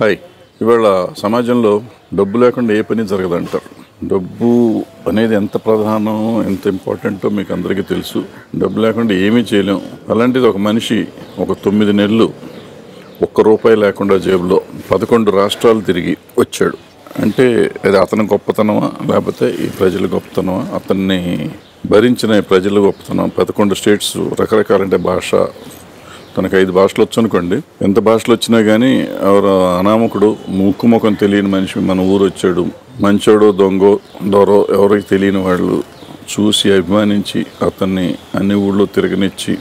Hi ఇవాళ సమాజంలో డబ్బు లేకుండా ఏ పని జరగదంటారు డబ్బు అనేది ఎంత ప్రధానం ఎంత ఇంపార్టెంటో మీకు అందరికీ తెలుసు డబ్బు లేకుండా ఏమీ చేయలేం అలాంటిది ఒక మనిషి ఒక తొమ్మిది నెలలు ఒక్క రూపాయి లేకుండా జేబులో పదకొండు రాష్ట్రాలు తిరిగి వచ్చాడు అంటే అది అతని గొప్పతనమా లేకపోతే ఈ ప్రజల గొప్పతనమా అతన్ని భరించిన ఈ ప్రజల గొప్పతనం పదకొండు స్టేట్స్ రకరకాలంటే భాష తనకు ఐదు భాషలు వచ్చు అనుకోండి ఎంత భాషలు వచ్చినా కానీ ఎవరు అనామకుడు ముక్కు ముఖం తెలియని మనిషి మన ఊరు వచ్చాడు మంచోడో దొంగో దొరో ఎవరికి తెలియని వాళ్ళు చూసి అభిమానించి అతన్ని అన్ని ఊళ్ళో తిరగనిచ్చి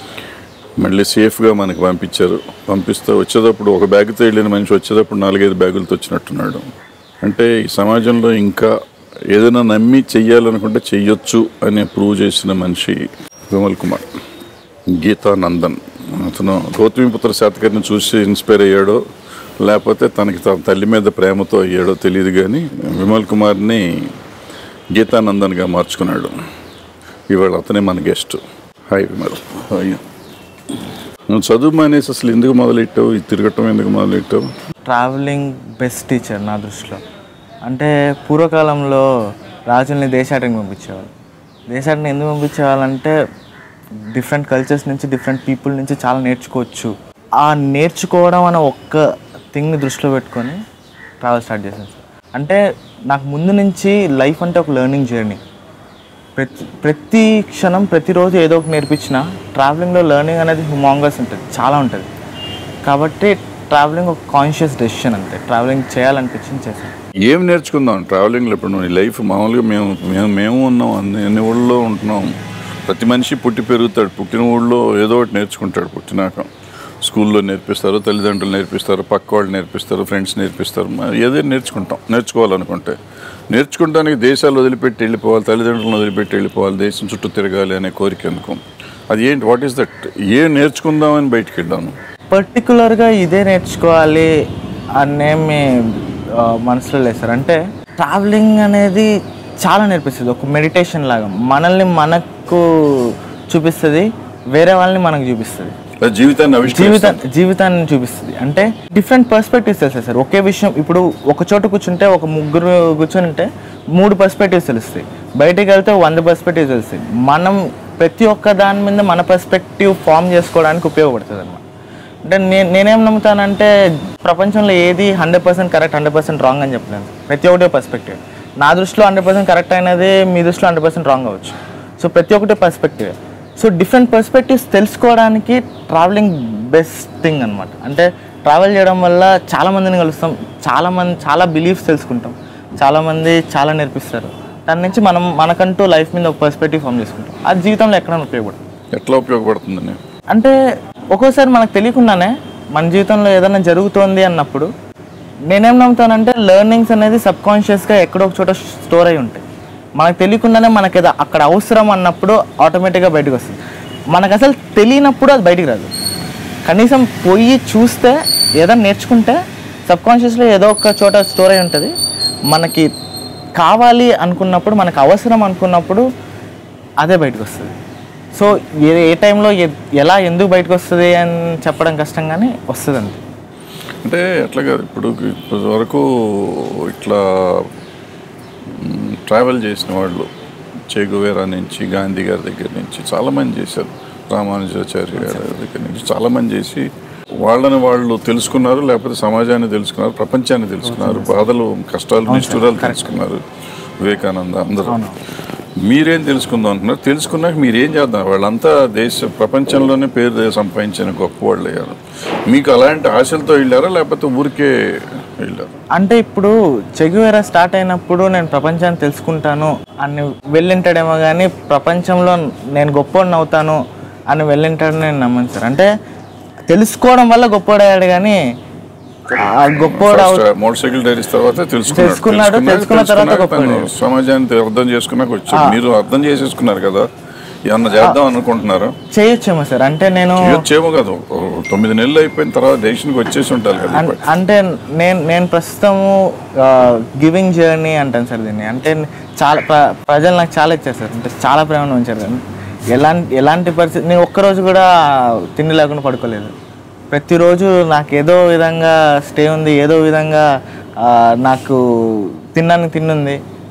మళ్ళీ సేఫ్గా మనకి పంపించారు పంపిస్తే వచ్చేటప్పుడు ఒక బ్యాగ్తో వెళ్ళిన మనిషి వచ్చేటప్పుడు నాలుగైదు బ్యాగులతో వచ్చినట్టున్నాడు అంటే ఈ సమాజంలో ఇంకా ఏదైనా నమ్మి చెయ్యాలనుకుంటే చెయ్యొచ్చు అని ప్రూవ్ చేసిన మనిషి విమల్ కుమార్ గీతానందన్ అతను గౌతమిపుత్ర శాతకర్ని చూసి ఇన్స్పైర్ అయ్యాడో లేకపోతే తనకి తన తల్లి మీద ప్రేమతో అయ్యాడో తెలియదు కానీ విమల్ కుమార్ని గీతానందన్గా మార్చుకున్నాడు ఇవాళ అతనే మన గెస్ట్ హాయ్ విమల్ అయ్యో నువ్వు చదువు మానేసి అసలు ఎందుకు మొదలెట్టావు ఈ తిరగటం ఎందుకు మొదలెట్టావు ట్రావెలింగ్ బెస్ట్ టీచర్ నా దృష్టిలో అంటే పూర్వకాలంలో రాజుల్ని దేశాటనికి పంపించేవాళ్ళు దేశాటని ఎందుకు పంపించేవాళ్ళంటే డిఫరెంట్ కల్చర్స్ నుంచి డిఫరెంట్ పీపుల్ నుంచి చాలా నేర్చుకోవచ్చు ఆ నేర్చుకోవడం అనే ఒక్క థింగ్ని దృష్టిలో పెట్టుకొని ట్రావెల్ స్టార్ట్ చేశాను సార్ అంటే నాకు ముందు నుంచి లైఫ్ అంటే ఒక లెర్నింగ్ జర్నీ ప్రతి ప్రతి క్షణం ప్రతిరోజు ఏదో ఒకటి నేర్పించిన ట్రావెలింగ్లో లెర్నింగ్ అనేది హ్యూమాంగస్ ఉంటుంది చాలా ఉంటుంది కాబట్టి ట్రావెలింగ్ ఒక కాన్షియస్ డెసిషన్ అంతే ట్రావెలింగ్ చేయాలనిపించింది చేశాను ఏం నేర్చుకుందాం ట్రావెలింగ్లో ఇప్పుడు నువ్వు నీ లైఫ్ మామూలుగా మేము మేము మేము ఉన్నాం అన్ని అన్ని ఊళ్ళో ఉంటున్నాం ప్రతి మనిషి పుట్టి పెరుగుతాడు పుట్టిన ఊళ్ళో ఏదో ఒకటి నేర్చుకుంటాడు పుట్టినాక స్కూల్లో నేర్పిస్తారు తల్లిదండ్రులు నేర్పిస్తారు పక్క వాళ్ళు నేర్పిస్తారు ఫ్రెండ్స్ నేర్పిస్తారు మనం ఏదైనా నేర్చుకుంటాం నేర్చుకోవాలనుకుంటే నేర్చుకుంటానికి దేశాలు వదిలిపెట్టి వెళ్ళిపోవాలి తల్లిదండ్రులను వదిలిపెట్టి వెళ్ళిపోవాలి దేశం చుట్టూ తిరగాలి అనే కోరిక ఎందుకు అది ఏంటి వాట్ ఈస్ దట్ ఏం నేర్చుకుందామని బయటికి వెళ్ళాను పర్టికులర్గా ఇదే నేర్చుకోవాలి అనేమి ఆ, మనసులో లేదు సార్ అంటే ట్రావెలింగ్ అనేది చాలా నేర్పిస్తుంది ఒక మెడిటేషన్ లాగా మనల్ని మనకు చూపిస్తుంది వేరే వాళ్ళని మనకు చూపిస్తుంది అది జీవితాన్ని ఆవిష్కరిస్తుంది జీవితా జీవితాన్ని చూపిస్తుంది అంటే డిఫరెంట్ పర్స్పెక్టివ్స్ తెలుస్తాయి సార్ ఒకే విషయం ఇప్పుడు ఒక చోట కూర్చుంటే ఒక ముగ్గురు కూర్చొని ఉంటే మూడు పర్స్పెక్టివ్స్ తెలుస్తాయి బయటికి వెళ్తే వంద పర్స్పెక్టివ్స్ తెలుస్తాయి మనం ప్రతి ఒక్క దాని మీద మన పర్స్పెక్టివ్ ఫామ్ చేసుకోవడానికి ఉపయోగపడుతుంది అనమాట అంటే నేను నేనేం నమ్ముతానంటే ప్రపంచంలో ఏది hundred percent correct hundred percent wrong అని చెప్పలేను ప్రతి ఒక్కటి పర్స్పెక్టివ్ నా దృష్టిలో హండ్రెడ్ పర్సెంట్ కరెక్ట్ అయినది మీ దృష్టిలో హండ్రెడ్ పర్సెంట్ రాంగ్ అవ్వచ్చు సో ప్రతి ఒక్కటి పర్స్పెక్టివ్ సో డిఫరెంట్ పర్స్పెక్టివ్స్ తెలుసుకోవడానికి ట్రావెలింగ్ బెస్ట్ థింగ్ అనమాట అంటే ట్రావెల్ చేయడం వల్ల చాలా మందిని కలుస్తాం చాలా మంది చాలా బిలీఫ్స్ తెలుసుకుంటాం చాలా మంది చాలా నేర్పిస్తారు దాని నుంచి మనం మనకంటూ లైఫ్ మీద ఒక పర్స్పెక్టివ్ ఫామ్ చేసుకుంటాం అది జీవితంలో ఎక్కడైనా ఉపయోగపడుతుంది ఎట్లా ఉపయోగపడుతుందని అంటే ఒక్కోసారి మనకు తెలియకుండానే మన జీవితంలో ఏదైనా జరుగుతోంది అన్నప్పుడు నేనేం నమ్ముతానంటే లెర్నింగ్స్ అనేది సబ్ కాన్షియస్గా ఎక్కడో ఒక చోట స్టోర్ అయి ఉంటాయి మనకు తెలియకుండానే మనకి ఏదో అక్కడ అవసరం అన్నప్పుడు ఆటోమేటిక్గా బయటకు వస్తుంది మనకు అసలు తెలియనప్పుడు అది బయటికి రాదు కనీసం పోయి చూస్తే ఏదైనా నేర్చుకుంటే సబ్ కాన్షియస్లో ఏదో ఒక చోట స్టోర్ అయి ఉంటుంది మనకి కావాలి అనుకున్నప్పుడు మనకు అవసరం అనుకున్నప్పుడు అదే బయటకు వస్తుంది సో ఏ ఏ టైంలో ఎ- ఎలా ఎందుకు బయటకు వస్తుంది అని చెప్పడం కష్టం కానీ వస్తుంది అంతే అంటే ఎట్లా కాదు ఇప్పుడు ఇప్పటి వరకు ఇట్లా మ్, ట్రావెల్ చేసిన వాళ్ళు చేగువేరా నుంచి గాంధీ గారి దగ్గర నుంచి చాలామంది చేశారు రామానుజాచార్య గారి దగ్గర నుంచి చాలామంది చేసి వాళ్ళని వాళ్ళు తెలుసుకున్నారు లేకపోతే సమాజాన్ని తెలుసుకున్నారు ప్రపంచాన్ని తెలుసుకున్నారు బాధలు కష్టాలు నిష్ఠురాలు తెలుసుకున్నారు వివేకానంద అందరూ మీరేం తెలుసుకుందాం అంటున్నారు తెలుసుకున్నాక మీరేం చేద్దాం వాళ్ళంతా దేశ ప్రపంచంలోనే పేరు సంపాదించిన గొప్ప వాళ్ళు అయ్యారు మీకు అలాంటి ఆశలతో వెళ్ళారా లేకపోతే ఊరికే వెళ్ళారు అంటే ఇప్పుడు చెగువేరా స్టార్ట్ అయినప్పుడు నేను ప్రపంచాన్ని తెలుసుకుంటాను అని వెళ్ళింటాడేమో కానీ ప్రపంచంలో నేను గొప్పోడిని అవుతాను అని వెళ్ళింటాడని నేను నమ్మను సార్ అంటే తెలుసుకోవడం వల్ల గొప్పోడయ్యాడు కానీ ఆ గొప్పోడు అవు- ఫస్ట్ మోటార్ సైకిల్ డైరీస్ తర్వాత తెలుసుకున్నాడు తెలుసుకున్నాడు, తెలుసుకున్నాక- తెలుసుకున్న తర్వాత తెలుసుకున్నాక తను గొప్పవాడు. సమాజాన్ని అర్థం చేసుకున్నాక వచ్చాడు మీరు అర్థం చేసేసుకున్నారు కదా ఏమన్నా చేద్దాం అనుకుంటున్నారా చేయొచ్చేమో సార్ అంటే నేను చేయొచ్చేమో కాదు ఓ తొమ్మిది నెలలు అయిపోయిన తర్వాత దేశానికి వచ్చేసి ఉంటారు కదా అన్- అంటే నేను నేను ప్రస్తుతము గివింగ్ జర్నీ అంటాను సార్ దీన్ని అంటే చాలా ప్ర- ప్రజలు నాకు చాలా ఇచ్చారు సార్ అంటే చాలా ప్రేమను ఉంచారు కానీ ఎలాంటి ఎలాంటి పరిస్థితి నేను ఒక్కరోజు కూడా తిండి లేకుండా పడుకోలేదు ప్రతిరోజు నాకు ఏదో విధంగా స్టే ఉంది ఏదో విధంగా ఆ, నాకు తినడానికి తిన్నుంది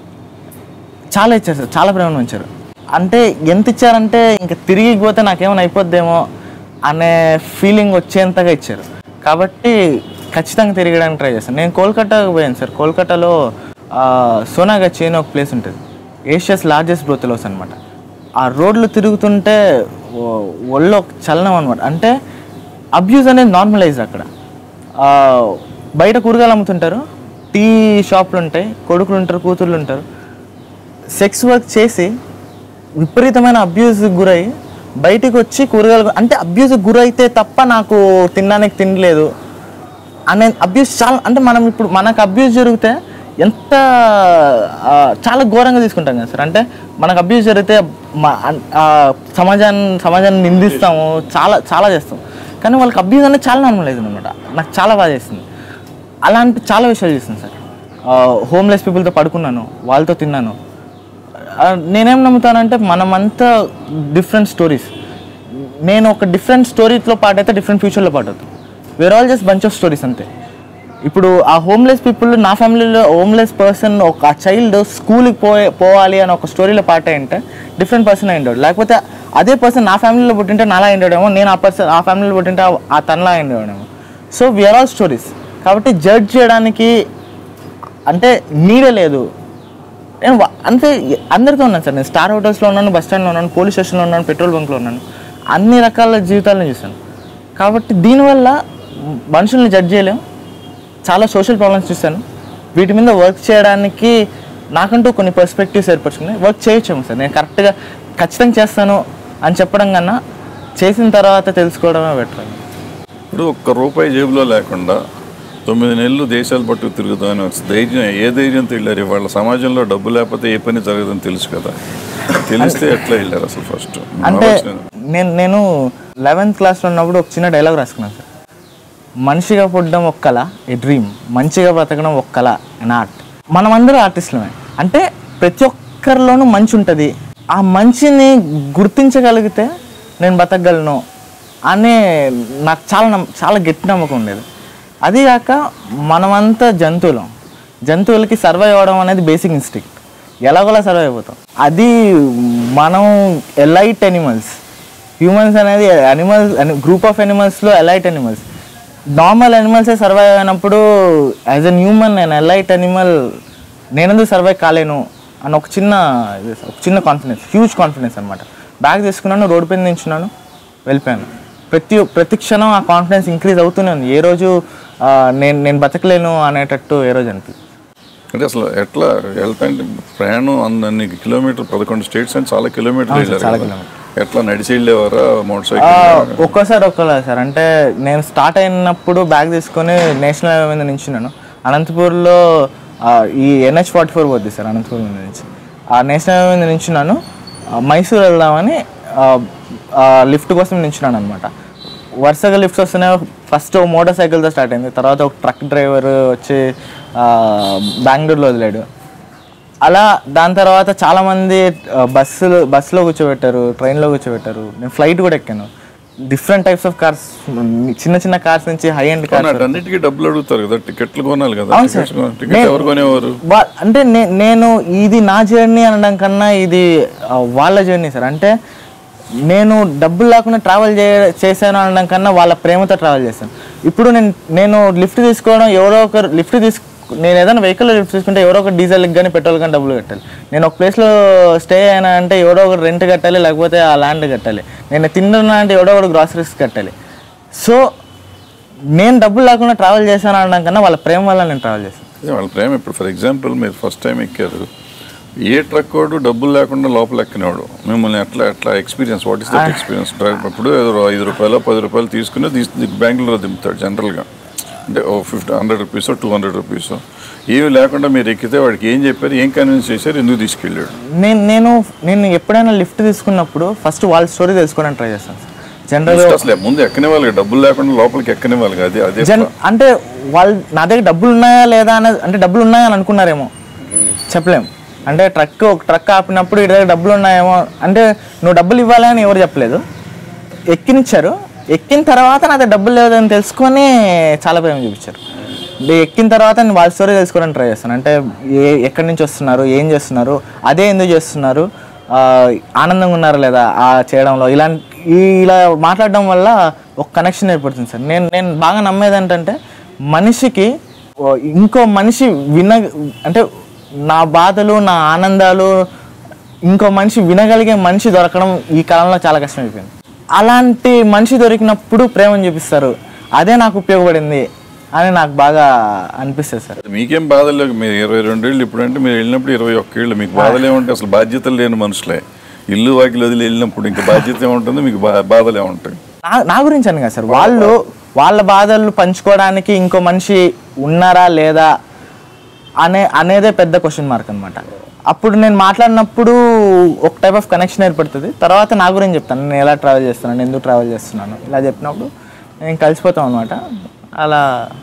చాలా ఇచ్చారు సార్ చాలా ప్రేమను ఉంచారు అంటే ఎంత ఇచ్చారంటే ఇంకా తిరిగి పోతే నాకేమైనా అయిపోద్దేమో అనే ఫీలింగ్ వచ్చేంతగా ఇచ్చారు కాబట్టి ఖచ్చితంగా తిరగడానికి ట్రై చేస్తాను నేను కోల్కతాకు పోయాను సార్ కోల్కతాలో ఆ, సోనాగచ్చి అని ఒక ప్లేస్ ఉంటుంది ఏషియాస్ లార్జెస్ట్ బ్రోతెలోస్ అనమాట ఆ రోడ్లు తిరుగుతుంటే ఒ- ఒళ్ళు ఒక చలనం అనమాట అంటే అబ్యూస్ అనేది నార్మలైజ్ అక్కడ ఆ, బయట కూరగాయలు అమ్ముతుంటారు టీ షాపులు ఉంటాయి కొడుకులు ఉంటారు కూతుర్లు ఉంటారు సెక్స్ వర్క్ చేసి విపరీతమైన అబ్యూస్ గురై బయటికి వచ్చి కూరగాయలు అంటే అబ్యూస్ గురైతే తప్ప నాకు తినడానికి తినలేదు అనే అబ్యూస్ చాలా అంటే మనం ఇప్పుడు మనకు అబ్యూస్ జరిగితే ఎంత ఆ, చాలా ఘోరంగా తీసుకుంటాం కదా సార్ అంటే మనకు అబ్యూస్ జరిగితే మ- అన్- ఆ, సమాజాన్ని సమాజాన్ని నిందిస్తాము చాలా చాలా చేస్తాం కానీ వాళ్ళకి అబ్యూస్ అనేది చాలా నార్మలైజ్ అనమాట నాకు చాలా బాగా చేస్తుంది అలాంటి చాలా విషయాలు చేస్తుంది సార్ హోమ్లెస్ పీపుల్తో పడుకున్నాను వాళ్ళతో తిన్నాను ఆ, నేనేం నమ్ముతానంటే మనమంతా డిఫరెంట్ స్టోరీస్ నేను ఒక డిఫరెంట్ స్టోరీలో పాట అయితే డిఫరెంట్ ఫ్యూచర్లో పాట అవుతాను we're all just bunch of stories అంతే ఇప్పుడు ఆ హోమ్లెస్ పీపుల్ నా ఫ్యామిలీలో హోమ్లెస్ పర్సన్ ఒక ఆ చైల్డ్ స్కూల్కి పోయే పోవాలి అని ఒక స్టోరీలో పాట ఏంటే డిఫరెంట్ పర్సన్ అయిండాడు లేకపోతే అదే పర్సన్ నా ఫ్యామిలీలో పుట్టింటే నాలా అయిండాడేమో నేను ఆ పర్సన్ ఆ ఫ్యామిలీలో పుట్టింటే ఆ- ఆ తనలా అయిండాడేమో సో వీఆర్ ఆల్ స్టోరీస్ కాబట్టి జడ్జ్ చేయడానికి అంటే నీడే లేదు నేను వా- అంతే అందరితో ఉన్నాను సార్ నేను స్టార్ హోటల్స్లో ఉన్నాను బస్ స్టాండ్లో ఉన్నాను పోలీస్ స్టేషన్లో ఉన్నాను పెట్రోల్ బంక్లో ఉన్నాను అన్ని రకాల జీవితాలను చూశాను కాబట్టి దీనివల్ల మనుషుల్ని జడ్జ్ చేయలేం చాలా సోషల్ ప్రాబ్లమ్స్ చూశాను వీటి మీద వర్క్ చేయడానికి నాకంటూ కొన్ని పర్స్పెక్టివ్స్ ఏర్పరచుకున్నాయి వర్క్ చేయొచ్చాము సార్ నేను కరెక్ట్గా ఖచ్చితంగా చేస్తాను అని చెప్పడం కన్నా చేసిన తర్వాత తెలుసుకోవడమే బెటర్ ఇప్పుడు ఒక్క రూపాయి జేబులో లేకుండా తొమ్మిది నెలలు దేశాలు పట్టుకు తిరుగుతామని వచ్చి ధైర్యం ఏ ధైర్యంతో వెళ్ళారు ఇవాళ సమాజంలో డబ్బు లేకపోతే ఏ పని జరగదని తెలుసు కదా తెలిస్తే ఎట్లా వెళ్ళారు అసలు ఫస్ట్ అంటే నేను నేను లెవెన్త్ క్లాస్లో ఉన్నప్పుడు ఒక చిన్న డైలాగ్ రాసుకున్నాను సార్ మనిషిగా పుట్టడం ఒక కళ ఏ డ్రీమ్ మంచిగా బ్రతకడం ఒక కళ అన్ ఆర్ట్ మనమందరూ ఆర్టిస్టులమే అంటే ప్రతి ఒక్కరిలోనూ మంచి ఉంటుంది ఆ మంచిని గుర్తించగలిగితే నేను బతకగలను అనే నాకు చాలా నమ్మ చాలా గట్టి నమ్మకం ఉండేది అదీగాక మనమంతా జంతువులం జంతువులకి సర్వైవ్ అవ్వడం అనేది బేసిక్ ఇన్స్టింక్ట్ ఎలాగోలా సర్వైవ్ అయిపోతాం అది మనం ఎలైట్ ఎనిమల్స్ హ్యూమన్స్ అనేది అనిమల్స్ గ్రూప్ ఆఫ్ అనిమల్స్లో ఎలైట్ అనిమల్స్ నార్మల్ అనిమల్సే సర్వైవ్ అయినప్పుడు యాజ్ అన్ హ్యూమన్ నేను ఎలైట్ అనిమల్ నేనెందుకు సర్వైవ్ కాలేను అని ఒక చిన్న ఇది ఒక చిన్న కాన్ఫిడెన్స్ హ్యూజ్ కాన్ఫిడెన్స్ అనమాట బ్యాగ్ తీసుకున్నాను రోడ్డు పైన నించున్నాను వెళ్ళిపోయాను ప్రతి ప్రతి క్షణం ఆ కాన్ఫిడెన్స్ ఇంక్రీజ్ అవుతూనే ఉంది ఏ రోజు ఆ, నేను నేను బతకలేను అనేటట్టు ఏ రోజు అనిపి అంటే అసలు ఎట్లా వెళ్తాంటే ప్రయాణం అన్ని కిలోమీటర్ పదకొండు స్టేట్స్ అని చాలా కిలోమీటర్లు వెళ్ళారు చాలా కదా. ఎట్లా నడిచి వెళ్ళేవారా మోటార్ ఆ, సైకిల్ ఒక్కోసారి ఒక్కోలా సార్ అంటే నేను స్టార్ట్ అయినప్పుడు బ్యాగ్ తీసుకొని నేషనల్ హైవే మీద నించున్నాను అనంతపూర్లో ఆ, ఈ ఎన్హెచ్ ఫార్టీ ఫోర్ పోద్ది సార్ అనంతపూర్ మీద నుంచి ఆ నేషనల్ హైవే మీద నించున్నాను ఆ, మైసూర్ వెళ్దామని లిఫ్ట్ కోసం నించున్నాను అనమాట వరుసగా లిఫ్ట్స్ వస్తున్నాయి ఫస్ట్ మోటార్ సైకిల్తో స్టార్ట్ అయింది తర్వాత ఒక ట్రక్ డ్రైవర్ వచ్చి ఆ, బెంగళూరులో వదిలాడు అలా దాని తర్వాత చాలామంది ఆ, బస్సులు బస్సులో కూర్చోబెట్టారు ట్రైన్లో కూర్చోబెట్టారు నేను ఫ్లైట్ కూడా ఎక్కాను డిఫరెంట్ టైప్స్ ఆఫ్ కార్స్ చిన్న చిన్న కార్స్ నుంచి హై ఎండ్ కార్స్ అన్నిటికీ డబ్బులు అడుగుతారు కదా టికెట్లు కొనాలి కదా అవును సార్. టికెట్స్ కొన- టికెట్ ఎవరు కొనేవారు వా- అంటే నే- నేను ఇది నా జర్నీ అనడం కన్నా ఇది ఆ, వాళ్ళ జర్నీ సార్ అంటే నేను డబ్బులు లేకుండా ట్రావెల్ చే చేశాను అనడం కన్నా వాళ్ళ ప్రేమతో ట్రావెల్ చేశాను ఇప్పుడు నేను నేను లిఫ్ట్ తీసుకోవడం ఎవరో ఒకరు లిఫ్ట్ తీసుకు నేను ఏదైనా వెహికల్ లిఫ్ట్ తీసుకుంటే ఎవరో ఒక డీజిల్కి కానీ పెట్రోల్ కానీ డబ్బులు కట్టాలి నేను ఒక ప్లేస్లో స్టే అయినా అంటే ఎవరో ఒకరు రెంట్ కట్టాలి లేకపోతే ఆ ల్యాండ్ కట్టాలి నేను తింటున్నా అంటే ఎవడో ఒకటి గ్రాసరీస్ కట్టాలి సో నేను డబ్బులు లేకుండా ట్రావెల్ చేశాను అనడం కన్నా వాళ్ళ ప్రేమ వల్ల నేను ట్రావెల్ చేశాను అదే వాళ్ళ ప్రేమ ఇప్పుడు ఫర్ ఎగ్జాంపుల్ మీరు ఫస్ట్ టైం ఎక్కారు ఏ ట్రక్ వాడు డబ్బులు లేకుండా లోపల ఎక్కినవాడు మిమ్మల్ని ఎట్లా ఎట్లా experience what is that experience driver ఇప్పుడు ఏదో ఐదు రూపాయలు పది రూపాయలు తీసుకుని తీసి బెంగళూరులో దింపుతాడు జనరల్గా అంటే ఓ fifty hundred rupees two hundred rupees ఏమి లేకుండా మీరు ఎక్కితే వాడికి ఏం చెప్పారు ఏం కన్విన్స్ చేశారు ఎందుకు తీసుకెళ్ళాడు నేను నేను నేను ఎప్పుడైనా లిఫ్ట్ తీసుకున్నప్పుడు ఫస్ట్ వాళ్ళ స్టోరీ తెలుసుకోవడానికి ట్రై చేస్తాను జనరల్ First అసలు ముందు ఎక్కని వాళ్ళకి డబ్బులు లేకుండా లోపలికి ఎక్కని వాళ్ళకి అదే అదే జన్ అంటే వాళ్ళు నా దగ్గర డబ్బులు ఉన్నాయా లేదా అనేది అంటే డబ్బులు ఉన్నాయా అని అనుకున్నారేమో చెప్పలేం అంటే ట్రక్ ఒక ట్రక్ ఆపినప్పుడు ఇటు దగ్గర డబ్బులు ఉన్నాయేమో అంటే నువ్వు డబ్బులు ఇవ్వాలి అని ఎవరు చెప్పలేదు ఎక్కినిచ్చారు ఎక్కిన తర్వాత నాది డబ్బులు లేదని తెలుసుకొని చాలా ప్రేమ చూపించారు అంటే ఎక్కిన తర్వాత నేను వాళ్ళ స్టోరీ తెలుసుకోవడానికి ట్రై చేస్తాను అంటే ఏ ఎక్కడి నుంచి వస్తున్నారు ఏం చేస్తున్నారు అదే ఎందుకు చేస్తున్నారు ఆ, ఆనందంగా ఉన్నారా లేదా ఆ చేయడంలో ఇలాంటి ఈ- ఇలా మాట్లాడడం వల్ల ఒక కనెక్షన్ ఏర్పడుతుంది సార్ నేను నేను బాగా నమ్మేది ఏంటంటే మనిషికి ఓ ఇంకో మనిషి విన అంటే నా బాధలు నా ఆనందాలు ఇంకో మనిషి వినగలిగే మనిషి దొరకడం ఈ కాలంలో చాలా కష్టమైపోయింది అలాంటి మనిషి దొరికినప్పుడు ప్రేమను చూపిస్తారు అదే నాకు ఉపయోగపడింది అని నాకు బాగా అనిపిస్తుంది సార్ మీకేం బాధలు లేవు మీరు ఇరవై రెండేళ్ళు ఇప్పుడంటే మీరు వెళ్ళినప్పుడు ఇరవై ఒక్కేళ్ళు మీకు బాధలు ఏముంటాయి అసలు బాధ్యతలు లేని మనుషులే ఇల్లు వాకిలు వదిలి వెళ్ళినప్పుడు ఇంకా బాధ్యత ఏముంటుంది మీకు బా బాధలు ఏముంటాయి నా నా గురించి అని కదా సార్ వాళ్ళు వాళ్ళ బాధలు పంచుకోవడానికి ఇంకో మనిషి ఉన్నారా లేదా అనే అనేదే పెద్ద క్వశ్చన్ మార్క్ అనమాట అప్పుడు నేను మాట్లాడినప్పుడు ఒక టైప్ ఆఫ్ కనెక్షన్ ఏర్పడుతుంది తర్వాత నా గురించి చెప్తాను నేను ఎలా ట్రావెల్ చేస్తున్నాను ఎందుకు ట్రావెల్ చేస్తున్నాను ఇలా చెప్పినప్పుడు నేను కలిసిపోతాం అనమాట అలా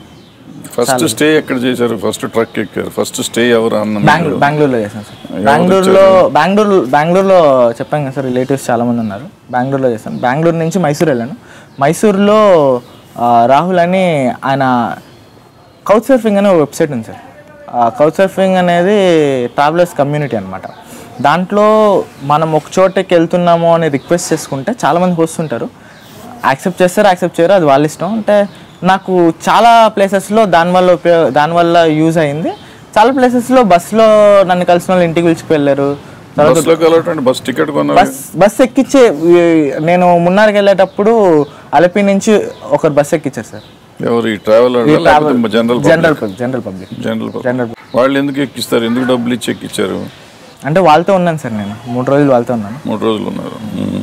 ఫస్ట్ స్టే ఎక్కడ చేశారు ఫస్ట్ ట్రక్ ఎక్కారు ఫస్ట్ స్టే ఎవరు అన్న బెంగళూరు బెంగళూరులో చేశాను సార్ ఎవరు బెంగళూరులో బెంగళూరు బెంగళూరులో చెప్పాను కదా సార్ రిలేటివ్స్ చాలా మంది ఉన్నారు బెంగళూరులో చేశాను బెంగళూరు నుంచి మైసూర్ వెళ్ళాను మైసూర్లో ఆ, రాహుల్ అని ఆయన కౌచ్ సర్ఫింగ్ అనే ఒక వెబ్సైట్ ఉంది సార్ కౌచ్ సర్ఫింగ్ అనేది ట్రావెలర్స్ కమ్యూనిటీ అనమాట దాంట్లో మనం ఒక చోటకి వెళ్తున్నాము అని రిక్వెస్ట్ చేసుకుంటే చాలామంది వస్తుంటారు యాక్సెప్ట్ చేస్తారు యాక్సెప్ట్ చేయరు అది వాళ్ళ ఇష్టం అంటే నాకు చాలా ప్లేసెస్లో దానివల్ల ఉపయోగ దానివల్ల యూజ్ అయింది చాలా ప్లేసెస్లో బస్సులో నన్ను కలిసిన వాళ్ళు ఇంటికి పిలుచుకువెళ్ళారు తర్వాత బస్సులో కలవటండి బస్ టికెట్ కొన్నారు బస్ బస్ ఎక్కించే ఈ- నేను మున్నార్కి వెళ్ళేటప్పుడు అలపి నుంచి ఒకరు బస్ ఎక్కించారు సార్ ఎవరు ఈ travel general general public general public general general వాళ్ళు ఎందుకు ఎక్కిస్తారు ఎందుకు డబ్బులు ఇచ్చి ఎక్కిచ్చారు అంటే వాళ్ళతో ఉన్నాను సార్ నేను మూడు రోజులు వాళ్ళతో ఉన్నాను మూడు రోజులు ఉన్నారు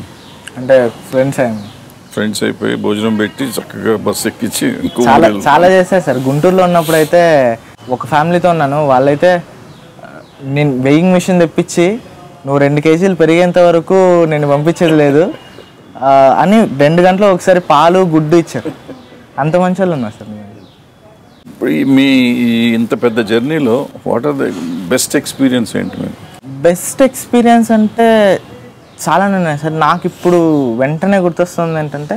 అంటే ఫ్రెండ్స్ అయ్యాము ఫ్రెండ్స్ అయిపోయి భోజనం పెట్టి చక్కగా బస్ ఎక్కించి ఇంకో చాలా ఊరు చాలా చేశారు సార్ గుంటూరులో ఉన్నప్పుడు అయితే ఒక ఫ్యామిలీతో ఉన్నాను వాళ్ళైతే ఆ, నేను వెయింగ్ మిషన్ తెప్పించి నువ్వు రెండు కేజీలు పెరిగేంత వరకు నేను పంపించేది లేదు ఆ, అని రెండు గంటలు ఒకసారి పాలు గుడ్డు ఇచ్చారు అంత మంచి వాళ్ళు ఉన్నారు సార్ ఇప్పుడు ఈ మీ ఈ ఇంత పెద్ద జర్నీలో what are the best experience ఏంటి మీరు బెస్ట్ ఎక్స్పీరియన్స్ అంటే చాలానే ఉన్నాయి సార్ నాకు ఇప్పుడు వెంటనే గుర్తొస్తుంది ఏంటంటే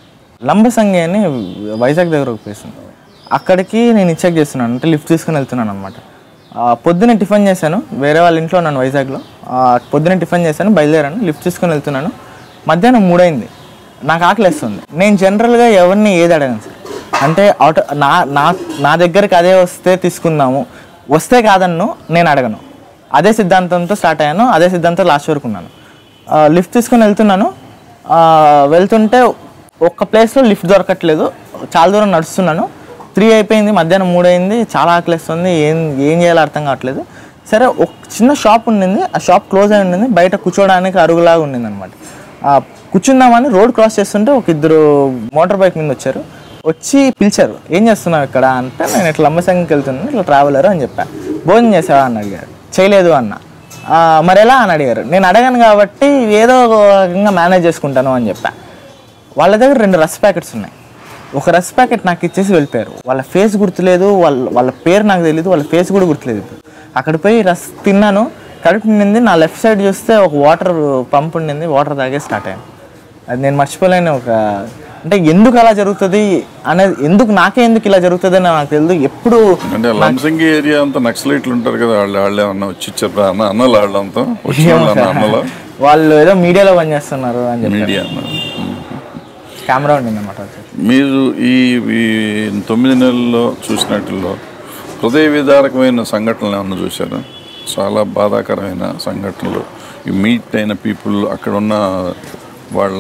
లంబసంగి అని వైజాగ్ దగ్గర ఒక ప్లేస్ ఉంది అక్కడికి నేను చెక్ చేస్తున్నాను అంటే లిఫ్ట్ తీసుకుని వెళ్తున్నాను అనమాట పొద్దునే టిఫిన్ చేశాను వేరే వాళ్ళ ఇంట్లో ఉన్నాను వైజాగ్లో ఆ, పొద్దునే టిఫిన్ చేశాను బయలుదేరాను లిఫ్ట్ తీసుకుని వెళ్తున్నాను మధ్యాహ్నం మూడైంది నాకు ఆకలి వేస్తుంది నేను జనరల్గా ఎవరిని ఏది అడగను సార్ అంటే ఆటో నా నా నా దగ్గరికి అదే వస్తే తీసుకుందాము వస్తే కాదన్ను నేను అడగను అదే సిద్ధాంతంతో స్టార్ట్ అయ్యాను అదే సిద్ధాంతం లాస్ట్ వరకు ఉన్నాను ఆ, లిఫ్ట్ తీసుకుని వెళ్తున్నాను ఆ, వెళ్తుంటే ఒక్క ప్లేస్లో లిఫ్ట్ దొరకట్లేదు చాలా దూరం నడుస్తున్నాను త్రీ అయిపోయింది మధ్యాహ్నం మూడు అయింది చాలా ఆకలిస్తుంది ఏం ఏం చేయాలో అర్థం కావట్లేదు సరే ఒక చిన్న షాప్ ఉండింది ఆ షాప్ క్లోజ్ అయి ఉండింది బయట కూర్చోడానికి అరుగులాగా ఉండింది అనమాట కూర్చుందామని రోడ్ క్రాస్ చేస్తుంటే ఒక ఇద్దరు మోటార్ బైక్ మీద వచ్చారు వచ్చి పిలిచారు ఏం చేస్తున్నావు ఇక్కడ అంటే నేను ఇట్లా లంబసంగికి వెళ్తున్నాను ఇట్లా ట్రావెలర్ అని చెప్పా భోజనం చేసావా అని అడిగారు చేయలేదు అన్న "ఆ, మరి ఎలా అని అడిగారు నేను అడగను కాబట్టి ఏదో ఒక రకంగా మేనేజ్ చేసుకుంటాను అని చెప్పా వాళ్ళ దగ్గర రెండు రస్ ప్యాకెట్స్ ఉన్నాయి ఒక రస్ ప్యాకెట్ నాకు ఇచ్చేసి వెళ్ళిపోయారు వాళ్ళ ఫేస్ గుర్తులేదు వాళ్ళ వాళ్ళ పేరు నాకు తెలియదు వాళ్ళ ఫేస్ కూడా గుర్తులేదు ఇప్పుడు అక్కడ పోయి రస్ తిన్నాను కడుపు నిండింది నా లెఫ్ట్ సైడ్ చూస్తే ఒక వాటర్ పంప్ ఉండింది వాటర్ తాగే స్టార్ట్ అయ్యాను అది నేను మర్చిపోలేని ఒక అంటే ఎందుకు అలా జరుగుతుంది అనేది ఎందుకు నాకే ఎందుకు ఇలా జరుగుతుంది అని నాకు తెలియదు ఎప్పుడు అంటే లంసింగి ఏరియా అంతా నక్సలైట్లు ఉంటారు కదా వాళ్ళు వాళ్ళు ఏమన్నా వచ్చి ఇచ్చారు అన్న అన్నలు వాళ్ళంతా వచ్చి వాళ్ళు అన్న అన్నల వాళ్ళు ఏదో మీడియాలో పనిచేస్తున్నారు అని చెప్పి మీడియా అన్నారు కెమెరా ఉండింది అనమాట మీరు ఈ ఈ తొమ్మిది నెలల్లో చూసినట్లో హృదయ విదారకమైన సంఘటనలు ఏమన్నా చూశారా చాలా బాధాకరమైన సంఘటనలు ఈ మీట్ అయిన పీపుల్ అక్కడ ఉన్న వాళ్ళ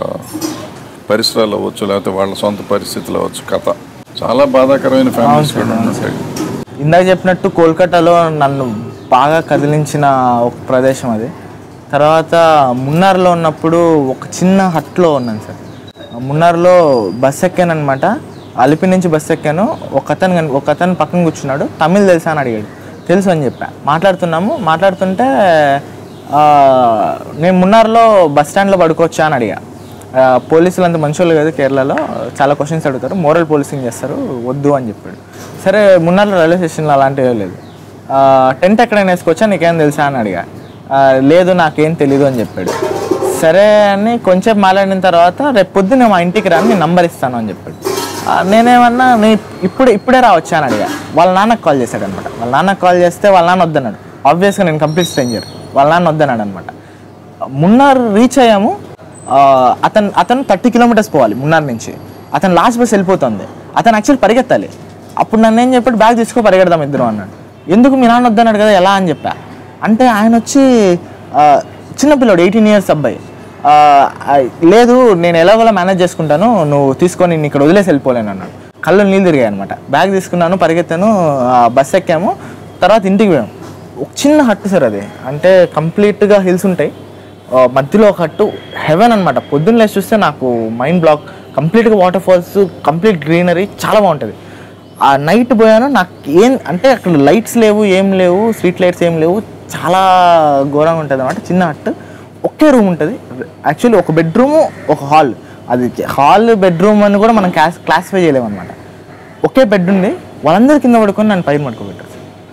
పరిసరాలు అవ్వచ్చు లేకపోతే వాళ్ళ సొంత పరిస్థితులు అవ్వచ్చు కథ చాలా బాధాకరమైన ఫ్యామిలీస్ కూడా ఉంటాయి ఇందాక చెప్పినట్టు కోల్కతాలో నన్ను బాగా కదిలించిన ఒక ప్రదేశం అది తర్వాత మున్నార్లో ఉన్నప్పుడు ఒక చిన్న హట్లో ఉన్నాను సార్ మున్నార్లో బస్ ఎక్కాను అనమాట అలిపి నుంచి బస్ ఎక్కాను ఒక అతను కన్- ఒక అతను పక్కన కూర్చున్నాడు తమిళ్ తెలుసా అని అడిగాడు తెలుసు అని చెప్పా మాట్లాడుతున్నాము మాట్లాడుతుంటే ఆ, నేను మున్నార్లో బస్ స్టాండ్లో పడుకోవచ్చా అని అడిగా ఆ, పోలీసులు అంత మంచి వాళ్ళు కదా కేరళలో చాలా క్వశ్చన్స్ అడుగుతారు మోరల్ పోలీసింగ్ చేస్తారు వద్దు అని చెప్పాడు సరే మున్నార్లో రైల్వే స్టేషన్లో అలాంటివి లేదు ఆ, టెంట్ ఎక్కడైనా వేసుకోవచ్చా నీకేం తెలుసా అని అడిగా ఆ, లేదు నాకేం తెలీదు అని చెప్పాడు సరే అని కొంచెం మాట్లాడిన తర్వాత రేపు పొద్దున్న మా ఇంటికి రా నేను నంబర్ ఇస్తాను అని చెప్పాడు ఆ, నేనేమన్నా నీ ఇప్పుడు ఇప్పుడే రావచ్చా అని అడిగా వాళ్ళ నాన్నకు కాల్ చేశాడు అనమాట వాళ్ళ నాన్నకు కాల్ చేస్తే వాళ్ళ నాన్న వద్దన్నాడు ఆబ్వియస్గా నేను కంప్లీట్ స్ట్రేంజర్ వాళ్ళ నాన్న వద్దన్నాడు అనమాట మున్నార్ రీచ్ అయ్యాము ఆ, అతను అతను థర్టీ కిలోమీటర్స్ పోవాలి మున్నార్ నుంచి అతను లాస్ట్ బస్ వెళ్ళిపోతుంది అతను యాక్చువల్ పరిగెత్తాలి అప్పుడు నన్ను ఏం చెప్పాడు బ్యాగ్ తీసుకో పరిగెడదాం ఇద్దరు అన్నాడు ఎందుకు మీ నాన్న వద్దన్నాడు కదా ఎలా అని చెప్పా అంటే ఆయన వచ్చి ఆ, చిన్నపిల్లోడు ఎయిటీన్ ఇయర్స్ అబ్బాయి ఆ, ఆ, లేదు నేను ఎలాగోలా మేనేజ్ చేసుకుంటాను నువ్వు తీసుకొని నేను ఇక్కడ వదిలేసి వెళ్ళిపోలేను అన్నాడు కళ్ళు నీళ్ళు తిరిగాయి అనమాట బ్యాగ్ తీసుకున్నాను పరిగెత్తాను ఆ, బస్ ఎక్కాము తర్వాత ఇంటికి పోయాము ఒక చిన్న హట్టు సార్ అది అంటే కంప్లీట్గా హిల్స్ ఉంటాయి ఆ, మధ్యలో ఒక హట్టు హెవెన్ అనమాట పొద్దున్న లేచి చూస్తే నాకు మైండ్ బ్లాక్ కంప్లీట్గా వాటర్ ఫాల్స్ కంప్లీట్ గ్రీనరీ చాలా బాగుంటుంది ఆ నైట్ పోయాను నాకు ఏం అంటే అక్కడ లైట్స్ లేవు ఏం లేవు స్ట్రీట్ లైట్స్ ఏం లేవు చాలా ఘోరంగా ఉంటుంది అనమాట చిన్న హట్ ఒకే రూమ్ ఉంటుంది యాక్చువల్లీ ఒక బెడ్రూమ్ ఒక హాల్ అది హాల్ బెడ్రూమ్ అని కూడా మనం క్లాస్ క్లాసిఫై చేయలేము అనమాట ఒకే బెడ్ ఉంది వాళ్ళందరి కింద పడుకొని నన్ను పైన పడుకోబెట్టారు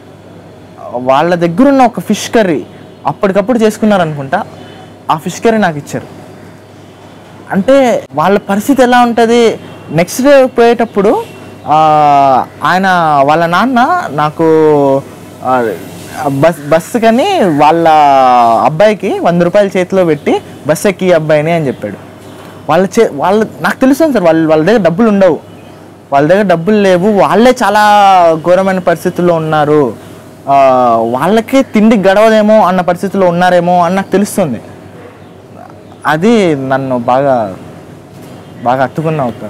వాళ్ళ దగ్గర ఉన్న ఒక ఫిష్ కర్రీ అప్పటికప్పుడు చేసుకున్నారు అనుకుంటా ఆ ఫిష్ కర్రీ నాకు ఇచ్చారు అంటే వాళ్ళ పరిస్థితి ఎలా ఉంటుంది నెక్స్ట్ డే పోయేటప్పుడు ఆ, ఆయన వాళ్ళ నాన్న నాకు ఆ, బస్ బస్సు కానీ వాళ్ళ అబ్బాయికి వంద రూపాయలు చేతిలో పెట్టి బస్ ఎక్కి ఈ అబ్బాయిని అని చెప్పాడు వాళ్ళ చే వాళ్ళ నాకు తెలుసు సార్ వాళ్ళ వాళ్ళ దగ్గర డబ్బులు ఉండవు వాళ్ళ దగ్గర డబ్బులు లేవు వాళ్ళే చాలా ఘోరమైన పరిస్థితుల్లో ఉన్నారు ఆ, వాళ్ళకే తిండి గడవదేమో అన్న పరిస్థితుల్లో ఉన్నారేమో అని నాకు తెలుస్తుంది అది నన్ను బాగా బాగా అత్తుకున్న ఒక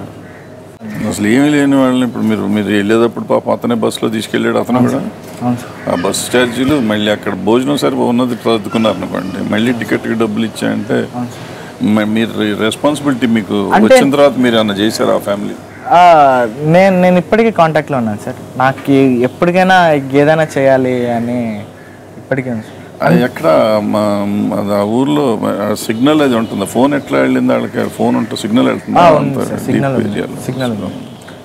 అసలు ఏమీ లేని వాళ్ళని ఇప్పుడు మీరు మీరు వెళ్ళేటప్పుడు పాపం అతనే బస్సులో తీసుకెళ్ళాడు అతను కూడా అవును సార్ ఆ బస్ ఛార్జీలు మళ్ళీ అక్కడ భోజనం సరి ఉన్నది సర్దుకున్నారు అనుకోండి మళ్ళీ టికెట్కి డబ్బులు ఇచ్చాయంటే మ- మీరు రెస్పాన్సిబిలిటీ మీకు అంటే- వచ్చిన తర్వాత మీరు అన్న చేశారు ఆ ఫ్యామిలీ ఆ, నేను నేను ఇప్పటికీ కాంటాక్ట్లో ఉన్నాను సార్ నాకు ఎప్పటికైనా ఏదైనా చేయాలి అని ఇప్పటికీ ఉంది సార్. అది ఎక్కడ మా అది ఆ ఊర్లో సిగ్నల్ అది ఉంటుంది ఫోన్ ఎట్లా వెళ్ళింది వాళ్ళకి ఫోన్ ఉంటుంది సిగ్నల్ వెళ్తుంది ఆ, ఉంది సార్ సిగ్నల్ ఉంది. సిగ్నల్ ఉంది.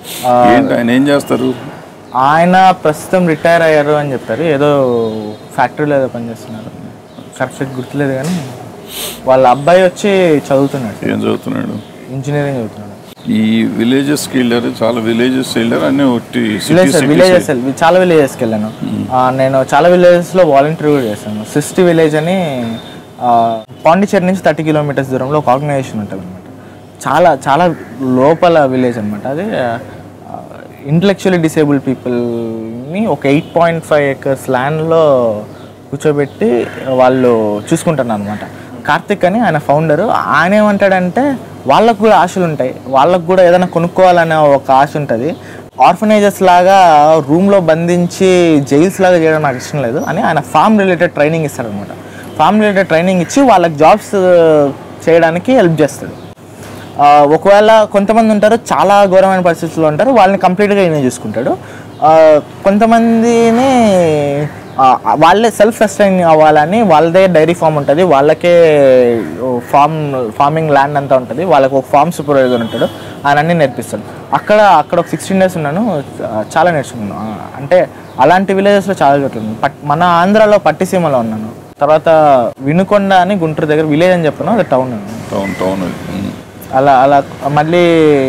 ఏంటి ఆయన ఏం చేస్తారు ఆయన ప్రస్తుతం రిటైర్ అయ్యారు అని చెప్పారు ఏదో ఫ్యాక్టరీలో ఏదో పనిచేస్తున్నారు కరెక్ట్ గుర్తులేదు కానీ వాళ్ళ అబ్బాయి వచ్చి చదువుతున్నాడు ఏం చదువుతున్నాడు ఇంజనీరింగ్ చదువుతున్నాడు ఈ విలేజెస్కి వెళ్ళారు చాలా విలేజెస్ వెళ్ళారు అన్నీ ఒట్టి లేదు సార్ సిటీ విలేజెస్ చాలా విలేజెస్కి వెళ్ళాను ఆ, నేను చాలా విలేజెస్లో వాలంటీర్ కూడా చేశాను సిస్టీ విలేజ్ అని ఆ, పాండిచేరి నుంచి థర్టీ కిలోమీటర్స్ దూరంలో ఒక ఆర్గనైజేషన్ ఉంటుంది అనమాట చాలా చాలా లోపల విలేజ్ అనమాట అది ఇంటలెక్చువల్లీ డిసేబుల్ పీపుల్ని ఒక ఎయిట్ పాయింట్ ఫైవ్ ఎకర్స్ ల్యాండ్లో కూర్చోబెట్టి వాళ్ళు చూసుకుంటున్నారు అనమాట కార్తిక్ అని ఆయన ఫౌండరు ఆయన ఏమంటాడంటే వాళ్ళకు కూడా ఆశలు ఉంటాయి వాళ్ళకు కూడా ఏదైనా కొనుక్కోవాలనే ఒక ఆశ ఉంటుంది ఆర్ఫనైజెస్ లాగా రూమ్లో బంధించి జైల్స్ లాగా చేయడం నాకు ఇష్టం లేదు అని ఆయన ఫామ్ రిలేటెడ్ ట్రైనింగ్ ఇస్తాడనమాట ఫామ్ రిలేటెడ్ ట్రైనింగ్ ఇచ్చి వాళ్ళకి జాబ్స్ చేయడానికి హెల్ప్ చేస్తాడు ఆ, ఒకవేళ కొంతమంది ఉంటారు చాలా ఘోరమైన పరిస్థితుల్లో ఉంటారు వాళ్ళని కంప్లీట్గా ఈయన చూసుకుంటాడు ఆ, కొంతమందిని ఆ, వాళ్ళే సెల్ఫ్ సస్టైన్ అవ్వాలని వాళ్ళదే డైరీ ఫామ్ ఉంటుంది వాళ్ళకే ఫార్మ్ ఫార్మింగ్ ల్యాండ్ అంతా ఉంటుంది వాళ్ళకి ఒక ఫార్మ్ సూపర్వైజర్ ఉంటాడు ఆయన అన్నీ నేర్పిస్తాడు అక్కడ అక్కడ ఒక సిక్స్టీన్ డేస్ ఉన్నాను చా- చాలా నేర్చుకున్నాను ఆ, అంటే అలాంటి విలేజెస్లో చాలా చోట్ల ఉన్నాను. పట్ మన ఆంధ్రాలో పట్టిసీమలో ఉన్నాను తర్వాత వినుకొండ అని గుంటూరు దగ్గర విలేజ్ అని చెప్పాను అది టౌన్ టౌన్ టౌన్ అది. ఉమ్. అలా అలా మళ్ళీ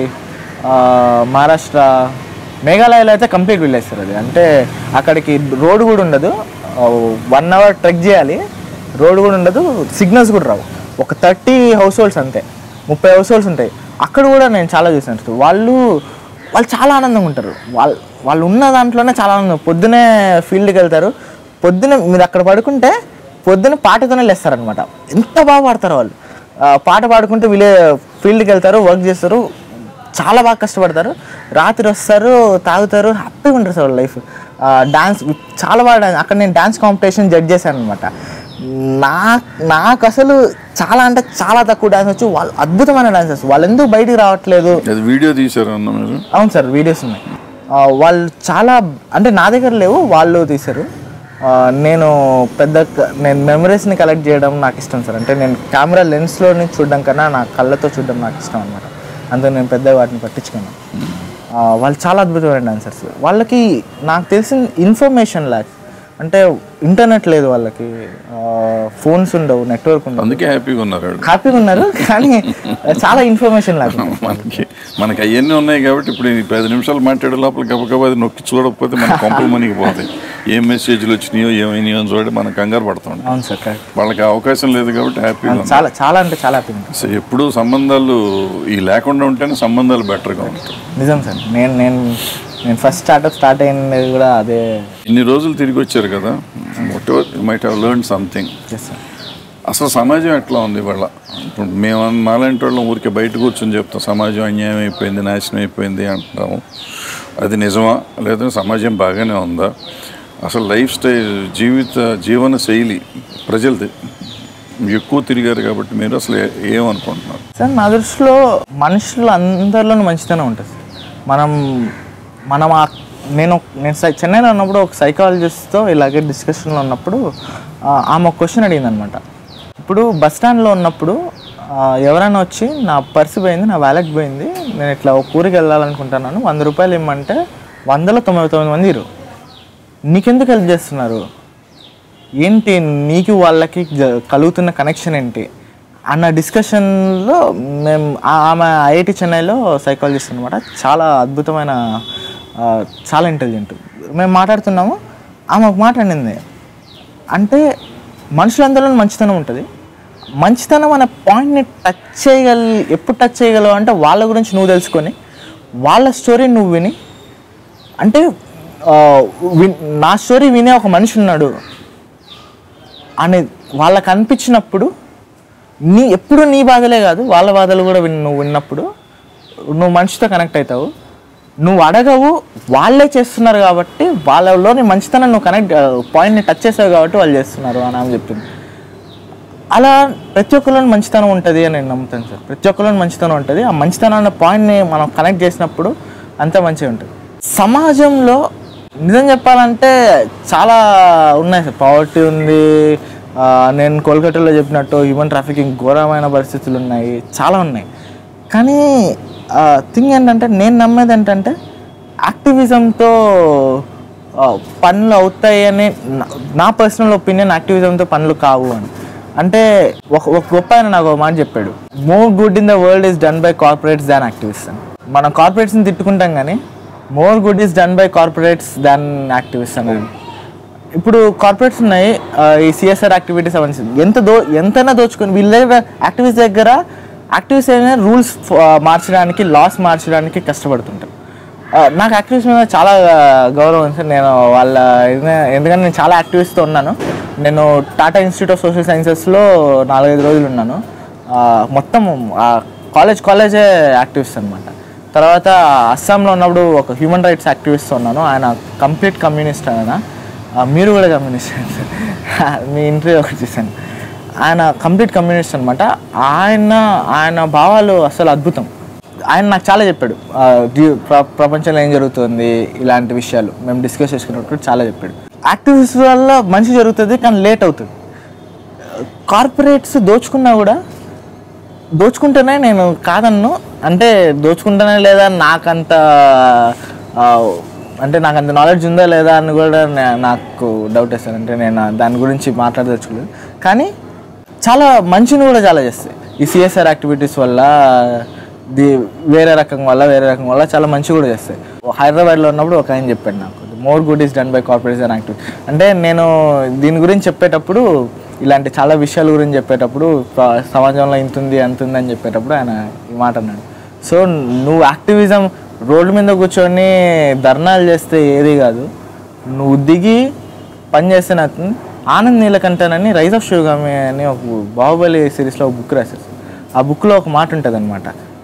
ఆ, మహారాష్ట్ర మేఘాలయలో అయితే కంప్లీట్ విలేజ్ సార్ అది అంటే అక్కడికి రోడ్ కూడా ఉండదు వన్ అవర్ ట్రెక్ చేయాలి రోడ్ కూడా ఉండదు సిగ్నల్స్ కూడా రావు ఒక థర్టీ హౌస్ హోల్డ్స్ అంతే ముప్పై హౌస్ హోల్డ్స్ ఉంటాయి అక్కడ కూడా నేను చాలా చూసాను సార్. వాళ్ళు వాళ్ళు చాలా ఆనందంగా ఉంటారు వాళ్ళు వాళ్ళు ఉన్న దాంట్లోనే చాలా ఆనందం పొద్దునే ఫీల్డ్కి వెళ్తారు పొద్దున మీరు అక్కడ పడుకుంటే పొద్దున పాటతోనే లేస్తారనమాట ఎంత బాగా పాడతారు వాళ్ళు ఆ, పాట పాడుకుంటూ విలే ఫీల్డ్కి వెళ్తారు వర్క్ చేస్తారు చాలా బాగా కష్టపడతారు రాత్రి వస్తారు తాగుతారు హ్యాపీగా ఉంటారు సార్ లైఫ్ డాన్స్ చాలా బాగా డాన్స్ అక్కడ నేను డాన్స్ కాంపిటీషన్ జడ్జ్ చేశాను అనమాట నా నాకు అసలు చాలా అంటే చాలా తక్కువ డాన్స్ వచ్చు వాళ్ళు అద్భుతమైన డాన్సర్స్ వాళ్ళు ఎందుకు బయటికి రావట్లేదు అది వీడియో తీసారు అన్న మీరు అవును సార్ వీడియోస్ ఉన్నాయి ఆ, వాళ్ళు చాలా అంటే నా దగ్గర లేవు వాళ్ళు తీశారు ఆ, నేను పెద్ద క- నేను మెమరీస్ని కలెక్ట్ చేయడం నాకు ఇష్టం సార్ అంటే నేను కెమెరా లెన్స్లో నుంచి చూడడం కన్నా నా కళ్ళతో చూడడం నాకు ఇష్టం అనమాట అందుకే నేను పెద్ద వాటిని పట్టించుకున్నాను ఆ, వాళ్ళు చాలా అద్భుతమైన డాన్సర్స్ వాళ్ళకి నాకు తెలిసిన ఇన్ఫర్మేషన్ ల్యాక్ అంటే ఇంటర్నెట్ లేదు వాళ్ళకి ఫోన్స్ ఉండవు నెట్వర్క్ ఉండవు అందుకే హ్యాపీగా ఉన్నారు వాళ్ళు హ్యాపీగా ఉన్నారు కానీ చాలా ఇన్ఫర్మేషన్ లేకుండా మనకి మనకి అవన్నీ ఉన్నాయి కాబట్టి ఇప్పుడు ఈ పది నిమిషాలు మాట్లాడే లోపల గబగబా అది నొక్కి చూడకపోతే మన కొంపలు మనకి పోతాయి ఏం మెసేజ్లు వచ్చినాయో ఏమైనాయో అని చూడండి మనం కంగారు పడుతుంది అవును సార్ కరెక్ట్ వాళ్ళకి ఆ అవకాశం లేదు కాబట్టి హ్యాపీగా ఉన్నారు చాలా చాలా అంటే చాలా హ్యాపీగా ఉంది. సో ఎప్పుడు సంబంధాలు ఈ లేకుండా ఉంటేనే సంబంధాలు బెటర్గా ఉంటాయి నిజం సార్ నేను నేను నేను ఫస్ట్ స్టార్ట్అప్ స్టార్ట్ అయినది కూడా అదే ఇన్ని రోజులు తిరిగి వచ్చారు కదా whatever might have learn something yes sir అసలు సమాజం ఎట్లా ఉంది ఇవాళ ఇప్పుడు మేము మాలాంటి వాళ్ళం ఊరికే బయట కూర్చొని చెప్తాం సమాజం అన్యాయం అయిపోయింది నాశనం అయిపోయింది అంటున్నాము అది నిజమా లేదా సమాజం బాగానే ఉందా అసలు లైఫ్ స్టైల్ జీవిత జీవన శైలి ప్రజలది ఎక్కువ తిరిగారు కాబట్టి మీరు అసలు ఏ- ఏమనుకుంటున్నారు సార్ నా దృష్టిలో మనుషులు అందరిలోనూ మంచితనం ఉంటుంది సార్. మనం మనం ఆ నేను నేను సై- చెన్నైలో ఉన్నప్పుడు ఒక సైకాలజిస్ట్తో ఇలాగే డిస్కషన్లో ఉన్నప్పుడు ఆ, ఆమె ఒక క్వశ్చన్ అడిగింది అనమాట ఇప్పుడు బస్ స్టాండ్లో ఉన్నప్పుడు ఆ, ఎవరైనా వచ్చి నా పర్స్ పోయింది నా వ్యాలెట్ పోయింది నేను ఇట్లా ఒక ఊరికి వెళ్ళాలనుకుంటున్నాను వంద రూపాయలు ఇమ్మంటే వందలో తొంభై తొమ్మిది మంది ఇరు నీకెందుకు హెల్ప్ చేస్తున్నారు ఏంటి నీకు వాళ్ళకి జ- కలుగుతున్న కనెక్షన్ ఏంటి అన్న డిస్కషన్లో మేము ఆ- ఆమె ఐఐటి చెన్నైలో సైకాలజిస్ట్ అనమాట చాలా అద్భుతమైన ఆ, చాలా ఇంటెలిజెంట్ మేము మాట్లాడుతున్నాము ఆమె ఒక మాట అనింది అంటే మనుషులందరిలో మంచితనం ఉంటుంది మంచితనం అనే పాయింట్ని టచ్ చేయగల ఎప్పుడు టచ్ చేయగలవు అంటే వాళ్ళ గురించి నువ్వు తెలుసుకొని వాళ్ళ స్టోరీ నువ్వు విని అంటే ఆ, విన్- నా స్టోరీ వినే ఒక మనిషి ఉన్నాడు అనే వాళ్ళకి అనిపించినప్పుడు నీ ఎప్పుడు నీ బాధలే కాదు వాళ్ళ బాధలు కూడా విన్ నువ్వు విన్నప్పుడు నువ్వు మనిషితో కనెక్ట్ అవుతావు నువ్వు అడగవు వాళ్ళే చేస్తున్నారు కాబట్టి వాళ్ళలోని మంచితనం నువ్వు కనెక్ట్ పాయింట్ని టచ్ చేసావు కాబట్టి వాళ్ళు చేస్తున్నారు అని ఆమె చెప్తుంది అలా ప్రతి ఒక్కరిలోని మంచితనం ఉంటుంది అని నేను నమ్ముతాను సార్ ప్రతి ఒక్కరిలోని మంచితనం ఉంటుంది ఆ మంచితనం అనే పాయింట్ని మనం కనెక్ట్ చేసినప్పుడు అంతా మంచిగా ఉంటుంది సమాజంలో నిజం చెప్పాలంటే చాలా ఉన్నాయి సార్ పావర్టీ ఉంది ఆ, నేను కోల్కతాలో చెప్పినట్టు హ్యూమన్ ట్రాఫికింగ్ ఘోరమైన పరిస్థితులు ఉన్నాయి చాలా ఉన్నాయి కానీ థింగ్ ఏంటంటే నేను నమ్మేది ఏంటంటే యాక్టివిజంతో ఆ, పనులు అవుతాయి అని నా- నా పర్సనల్ ఒపీనియన్ యాక్టివిజంతో పనులు కావు అని అంటే ఒక ఒక గొప్ప ఆయన నాకు ఒక మాట చెప్పాడు more good in the world is done by corporates than activist అని మనం కార్పొరేట్స్ని తిట్టుకుంటాం కానీ more good is done by corporates than activist అని ఇప్పుడు కార్పొరేట్స్ ఉన్నాయి ఆ, ఈ సిఎస్ఆర్ యాక్టివిటీస్ అవన్నీ ఎంత దో ఎంతైనా దోచుకొని వీళ్ళ దగ్గర యాక్టివిస్ట్ దగ్గర యాక్టివిస్ట్ అయినా రూల్స్ మార్చడానికి లాస్ మార్చడానికి కష్టపడుతుంటారు ఆ, నాకు యాక్టివిస్ట్ మీద చాలా గౌరవం ఉంది సార్ నేను వాళ్ళ ఇది- ఎందుకంటే నేను చాలా యాక్టివిస్ట్తో ఉన్నాను నేను టాటా ఇన్స్టిట్యూట్ ఆఫ్ సోషల్ సైన్సెస్లో నాలుగైదు రోజులు ఉన్నాను ఆ, మొత్తం కాలేజ్ కాలేజే యాక్టివిస్ట్ అనమాట తర్వాత అస్సాంలో ఉన్నప్పుడు ఒక హ్యూమన్ రైట్స్ యాక్టివిస్ట్ ఉన్నాను ఆయన కంప్లీట్ కమ్యూనిస్ట్ ఆయన ఆ, మీరు కూడా కమ్యూనిస్ట్ సార్ మీ ఇంటర్వ్యూ ఒకటి చూశాను ఆయన కంప్లీట్ కమ్యూనిస్ట్ అనమాట ఆయన ఆయన భావాలు అసలు అద్భుతం ఆయన నాకు చాలా చెప్పాడు ఆ, ది- ప్ర- ప్రపంచంలో ఏం జరుగుతుంది ఇలాంటి విషయాలు మేము డిస్కస్ చేసుకున్నప్పుడు చాలా చెప్పాడు యాక్టివిస్ట్ వల్ల మంచి జరుగుతుంది కానీ లేట్ అవుతుంది కార్పొరేట్స్ దోచుకున్నా కూడా దోచుకుంటేనే నేను కాదన్ను అంటే దోచుకుంటానే లేదా నాకంత ఆ, అంటే నాకు అంత నాలెడ్జ్ ఉందా లేదా అని కూడా నే- నాకు డౌట్ వేస్తాను అంటే నేను దాని గురించి మాట్లాడదలుచుకోలేదు కానీ చాలా మంచిని కూడా చాలా చేస్తాయి ఈ సిఎస్ఆర్ యాక్టివిటీస్ వల్ల ది వేరే రకం వల్ల వేరే రకం వల్ల చాలా మంచి కూడా చేస్తాయి హైదరాబాద్లో ఉన్నప్పుడు ఒక ఆయన చెప్పాడు నాకు more good is done by corporation active అంటే నేను దీని గురించి చెప్పేటప్పుడు ఇలాంటి చాలా విషయాల గురించి చెప్పేటప్పుడు ప్ర- సమాజంలో ఇంత ఉంది అంత ఉంది అని చెప్పేటప్పుడు ఆయన ఈ మాట అన్నాడు సో నువ్వు యాక్టివిజం రోడ్డు మీద కూర్చొని ధర్నాలు చేస్తే ఏది కాదు నువ్వు దిగి పని చేస్తే నాకు ఆనంద్ నీలకంఠన్ రైజ్ ఆఫ్ శివగామి అని ఒక బాహుబలి సిరీస్లో ఒక బుక్ రాశారు ఆ బుక్లో ఒక మాట ఉంటుంది అనమాట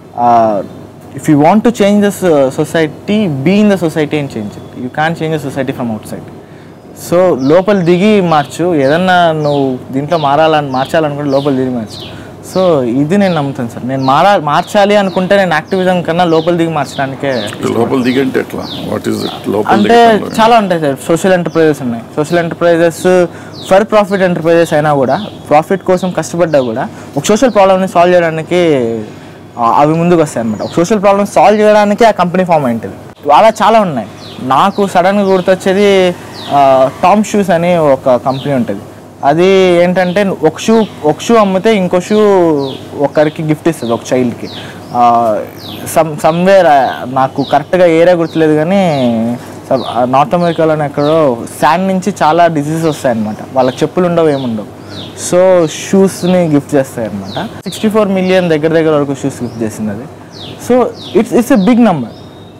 if you want to change the society be in the society and change it you can change the society from outside so లోపల దిగి మార్చు ఏదన్నా నువ్వు దీంట్లో మారాలని మార్చాలనుకుంటే లోపల దిగి మార్చు సో ఇది నేను నమ్ముతాను సార్ నేను మారా మార్చాలి అనుకుంటే నేను యాక్టివిజం కన్నా లోపల దిగి మార్చడానికే లోపల దిగంటే ఎట్లా వాట్ ఈస్ ఇట్ లోపల అంటే దిగటంలో? చాలా ఉంటాయి సార్ సోషల్ ఎంటర్ప్రైజెస్ ఉన్నాయి social enterprises for profit enterprises అయినా కూడా ప్రాఫిట్ కోసం కష్టపడ్డా కూడా ఒక సోషల్ ప్రాబ్లమ్ని సాల్వ్ చేయడానికి ఆ, అవి ముందుకు వస్తాయి అనమాట ఒక సోషల్ ప్రాబ్లమ్ సాల్వ్ చేయడానికి ఆ కంపెనీ ఫామ్ అయింటుంది అలా చాలా ఉన్నాయి నాకు సడన్గా గుర్తొచ్చేది టామ్ షూస్ అని ఒక కంపెనీ ఉంటుంది అది ఏంటంటే ఒక షూ ఒక షూ అమ్మితే ఇంకో షూ ఒకరికి గిఫ్ట్ ఇస్తుంది ఒక చైల్డ్కి సమ్ సమ్వేర్ నాకు కరెక్ట్గా ఏరియా గుర్తులేదు కానీ నార్త్ అమెరికాలోనే ఎక్కడో శాండ్ నుంచి చాలా డిసీజెస్ వస్తాయన్నమాట వాళ్ళకి చెప్పులు ఉండవు ఏముండవు సో షూస్ని గిఫ్ట్ చేస్తాయి అనమాట సిక్స్టీ ఫోర్ మిలియన్ దగ్గర దగ్గర వరకు షూస్ గిఫ్ట్ చేసింది అది so it's it's a big number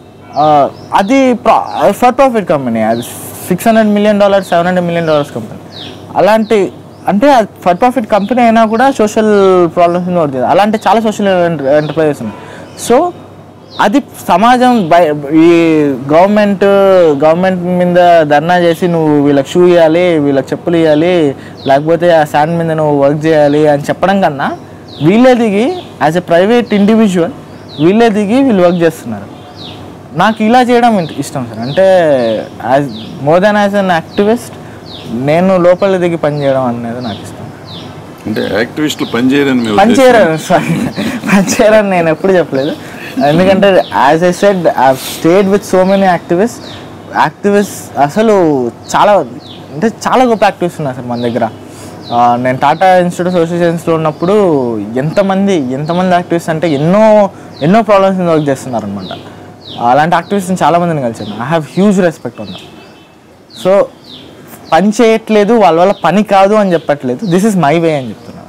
అది ఫర్ ప్రాఫిట్ కంపెనీ అది six hundred million dollars seven hundred million dollars company అలాంటి అంటే ఫర్ ప్రాఫిట్ కంపెనీ అయినా కూడా సోషల్ ప్రాబ్లమ్స్ అవుతుంది అలాంటి చాలా సోషల్ ఎంటర్ప్రైజెస్ ఉన్నాయి సో అది సమాజం బయ ఈ గవర్నమెంట్ గవర్నమెంట్ మీద ధర్నా చేసి నువ్వు వీళ్ళకి షూ ఇవ్వాలి వీళ్ళకి చెప్పులు ఇవ్వాలి లేకపోతే ఆ శాండ్ మీద నువ్వు వర్క్ చేయాలి అని చెప్పడం కన్నా వీళ్ళే దిగి యాజ్ ఎ ప్రైవేట్ ఇండివిజువల్ వీళ్ళే దిగి వీళ్ళు వర్క్ చేస్తున్నారు నాకు ఇలా చేయడం ఇంట- ఇష్టం సార్ అంటే as more than as an activist నేను లోపల దిగి పని చేయడం అనేది నాకు ఇష్టం అంటే యాక్టివిస్టులు పనిచేయరని మీ పని ఉద్దేశం? చేయరని సారీ పని చేయరని నేను ఎప్పుడు చెప్పలేదు ఎందుకంటే as I said I stayed with so many activist activist అసలు చాలా అంటే చాలా గొప్ప యాక్టివిస్ట్ ఉన్నారు సార్ మన దగ్గర ఆ, నేను టాటా ఇన్స్టిట్యూట్ సోషల్ సైన్స్లో ఉన్నప్పుడు ఎంతమంది ఎంతమంది యాక్టివిస్ట్ అంటే ఎన్నో ఎన్నో ప్రాబ్లమ్స్ వర్క్ చేస్తున్నారు అనమాట అలాంటి యాక్టివిస్ట్ని చాలా మందిని కలిసాను ఐ హ్యావ్ హ్యూజ్ రెస్పెక్ట్ ఉన్నా సో పని చేయట్లేదు వాళ్ళ వల్ల పని కాదు అని చెప్పట్లేదు దిస్ ఇస్ మై వే అని చెప్తున్నాను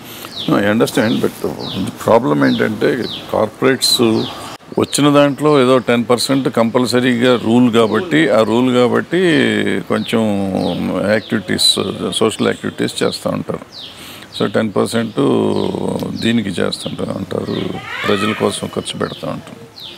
ఐ అండర్స్టాండ్ బట్ ప్రాబ్లం ఏంటంటే కార్పొరేట్స్ వచ్చిన దాంట్లో ఏదో టెన్ పర్సెంట్ కంపల్సరీగా రూల్ కాబట్టి ఆ రూల్ కాబట్టి కొంచెం యాక్టివిటీస్ సోషల్ యాక్టివిటీస్ చేస్తూ ఉంటారు సో టెన్ పర్సెంట్ దీనికి చేస్తుంటారు అంటారు ప్రజల కోసం ఖర్చు పెడతా ఉంటారు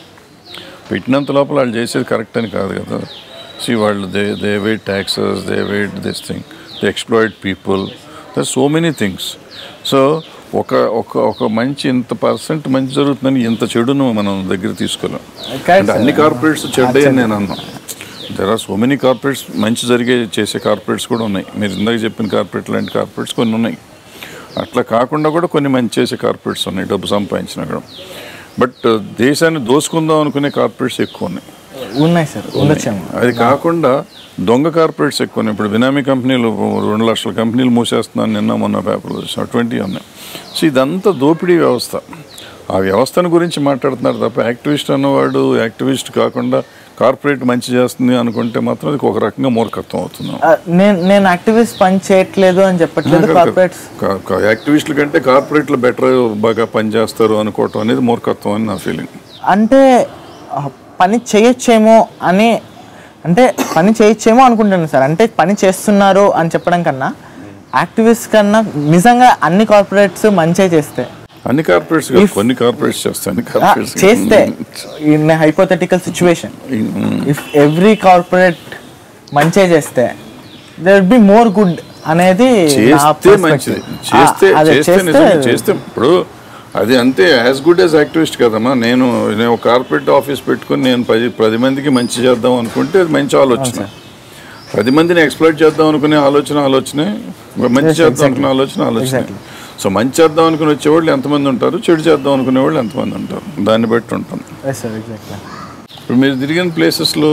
పెట్టినంత లోపల వాళ్ళు చేసేది కరెక్ట్ అని కాదు కదా సి వాళ్ళు they they wait taxes they wait this thing they exploited people there so many things so ఒక ఒక ఒక మంచి ఇంత పర్సెంట్ మంచి జరుగుతుందని ఇంత చెడును మనం దగ్గర తీసుకోలేం అంటే అన్ని కార్పొరేట్స్ చెడ్డని నేను అన్నా there are so many corporates మంచి జరిగే చేసే కార్పొరేట్స్ కూడా ఉన్నాయి మీరు ఇందాక చెప్పిన కార్పొరేట్ లాంటి కార్పొరేట్స్ కొన్ని ఉన్నాయి అట్లా కాకుండా కూడా కొన్ని మంచి చేసే కార్పొరేట్స్ ఉన్నాయి డబ్బు సంపాదించిన కూడా బట్ దేశాన్ని దోసుకుందాం అనుకునే కార్పొరేట్స్ ఎక్కువ ఉన్నాయి ఉన్నాయి సార్ ఉండొచ్చేమో అది కాకుండా దొంగ కార్పొరేట్స్ ఎక్కువ ఉన్నాయి ఇప్పుడు బినామీ కంపెనీలు రెండు లక్షల కంపెనీలు మూసేస్తున్నాను నిన్న మొన్న పేపర్లో చూసిన అటువంటి ఉన్నాయి సో ఇదంతా దోపిడీ వ్యవస్థ ఆ వ్యవస్థను గురించి మాట్లాడుతున్నారు తప్ప యాక్టివిస్ట్ అన్నవాడు యాక్టివిస్ట్ కాకుండా కార్పొరేట్ మంచి చేస్తుంది అనుకుంటే మాత్రం అది ఒక రకంగా మూర్ఖత్వం అవుతుంది ఆ, నేను నేను యాక్టివిస్ట్ పని చేయట్లేదు అని చెప్పట్లేదు కార్పొరేట్స్ కా- కా- యాక్టివిస్టుల కంటే కార్పొరేట్లు బెటర్ బాగా పనిచేస్తారు అనుకోవటం అనేది మూర్ఖత్వం అని నా ఫీలింగ్ అంటే ఆ, పని చేయొచ్చేమో అని అంటే పని చేయొచ్చేమో అనుకుంటున్నాను సార్ అంటే పని చేస్తున్నారు అని చెప్పడం కన్నా యాక్టివిస్ట్ కన్నా నిజంగా అన్ని కార్పొరేట్స్ మంచిగా చేస్తే అన్ని కార్పొరేట్స్ కొన్ని కార్పొరేట్స్ చేస్తాయి అన్ని ఆ, కార్పొరేట్స్ చేస్తే in hypothetical situation if every corporate మంచిగా చేస్తే దర్ బి మోర్ గుడ్ అనేది నా చేస్తే perspective. మంచిది ఆ, చేస్తే అదే చేస్తే నిజంగా చేస్తే ఇప్పుడు అది అంతే యాజ్ గుడ్ యాజ్ యాక్టివిస్ట్ కదమ్మా నేను నేను కార్పొరేట్ ఆఫీస్ పెట్టుకుని నేను పది పది మందికి మంచి చేద్దాం అనుకుంటే అది మంచి ఆలోచన పది మందిని ఎక్స్ప్లోర్ చేద్దాం అనుకునే ఆలోచన ఆలోచనే మంచి చేద్దాం అనుకునే ఆలోచన ఆలోచన సో మంచి చేద్దాం అనుకుని వచ్చేవాళ్ళు ఎంతమంది ఉంటారు చెడు చేద్దాం అనుకునే వాళ్ళు ఎంతమంది ఉంటారు దాన్ని బట్టి ఉంటుంది ఎస్ సార్ ఎగ్జాక్ట్లీ ఇప్పుడు మీరు తిరిగిన ప్లేసెస్లో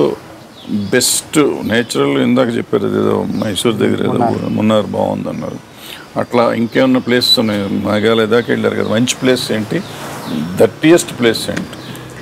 బెస్ట్ నేచురల్ ఇందాక చెప్పారు ఏదో మైసూర్ దగ్గర ఏదో మున్నార్ బాగుంది అన్నారు అట్లా ఇంకేమన్నా ప్లేసెస్ ఉన్నాయి మేఘాలయ దాకా వెళ్ళారు కదా మంచి ప్లేస్ ఏంటి దట్టియెస్ట్ ప్లేస్ ఏంటి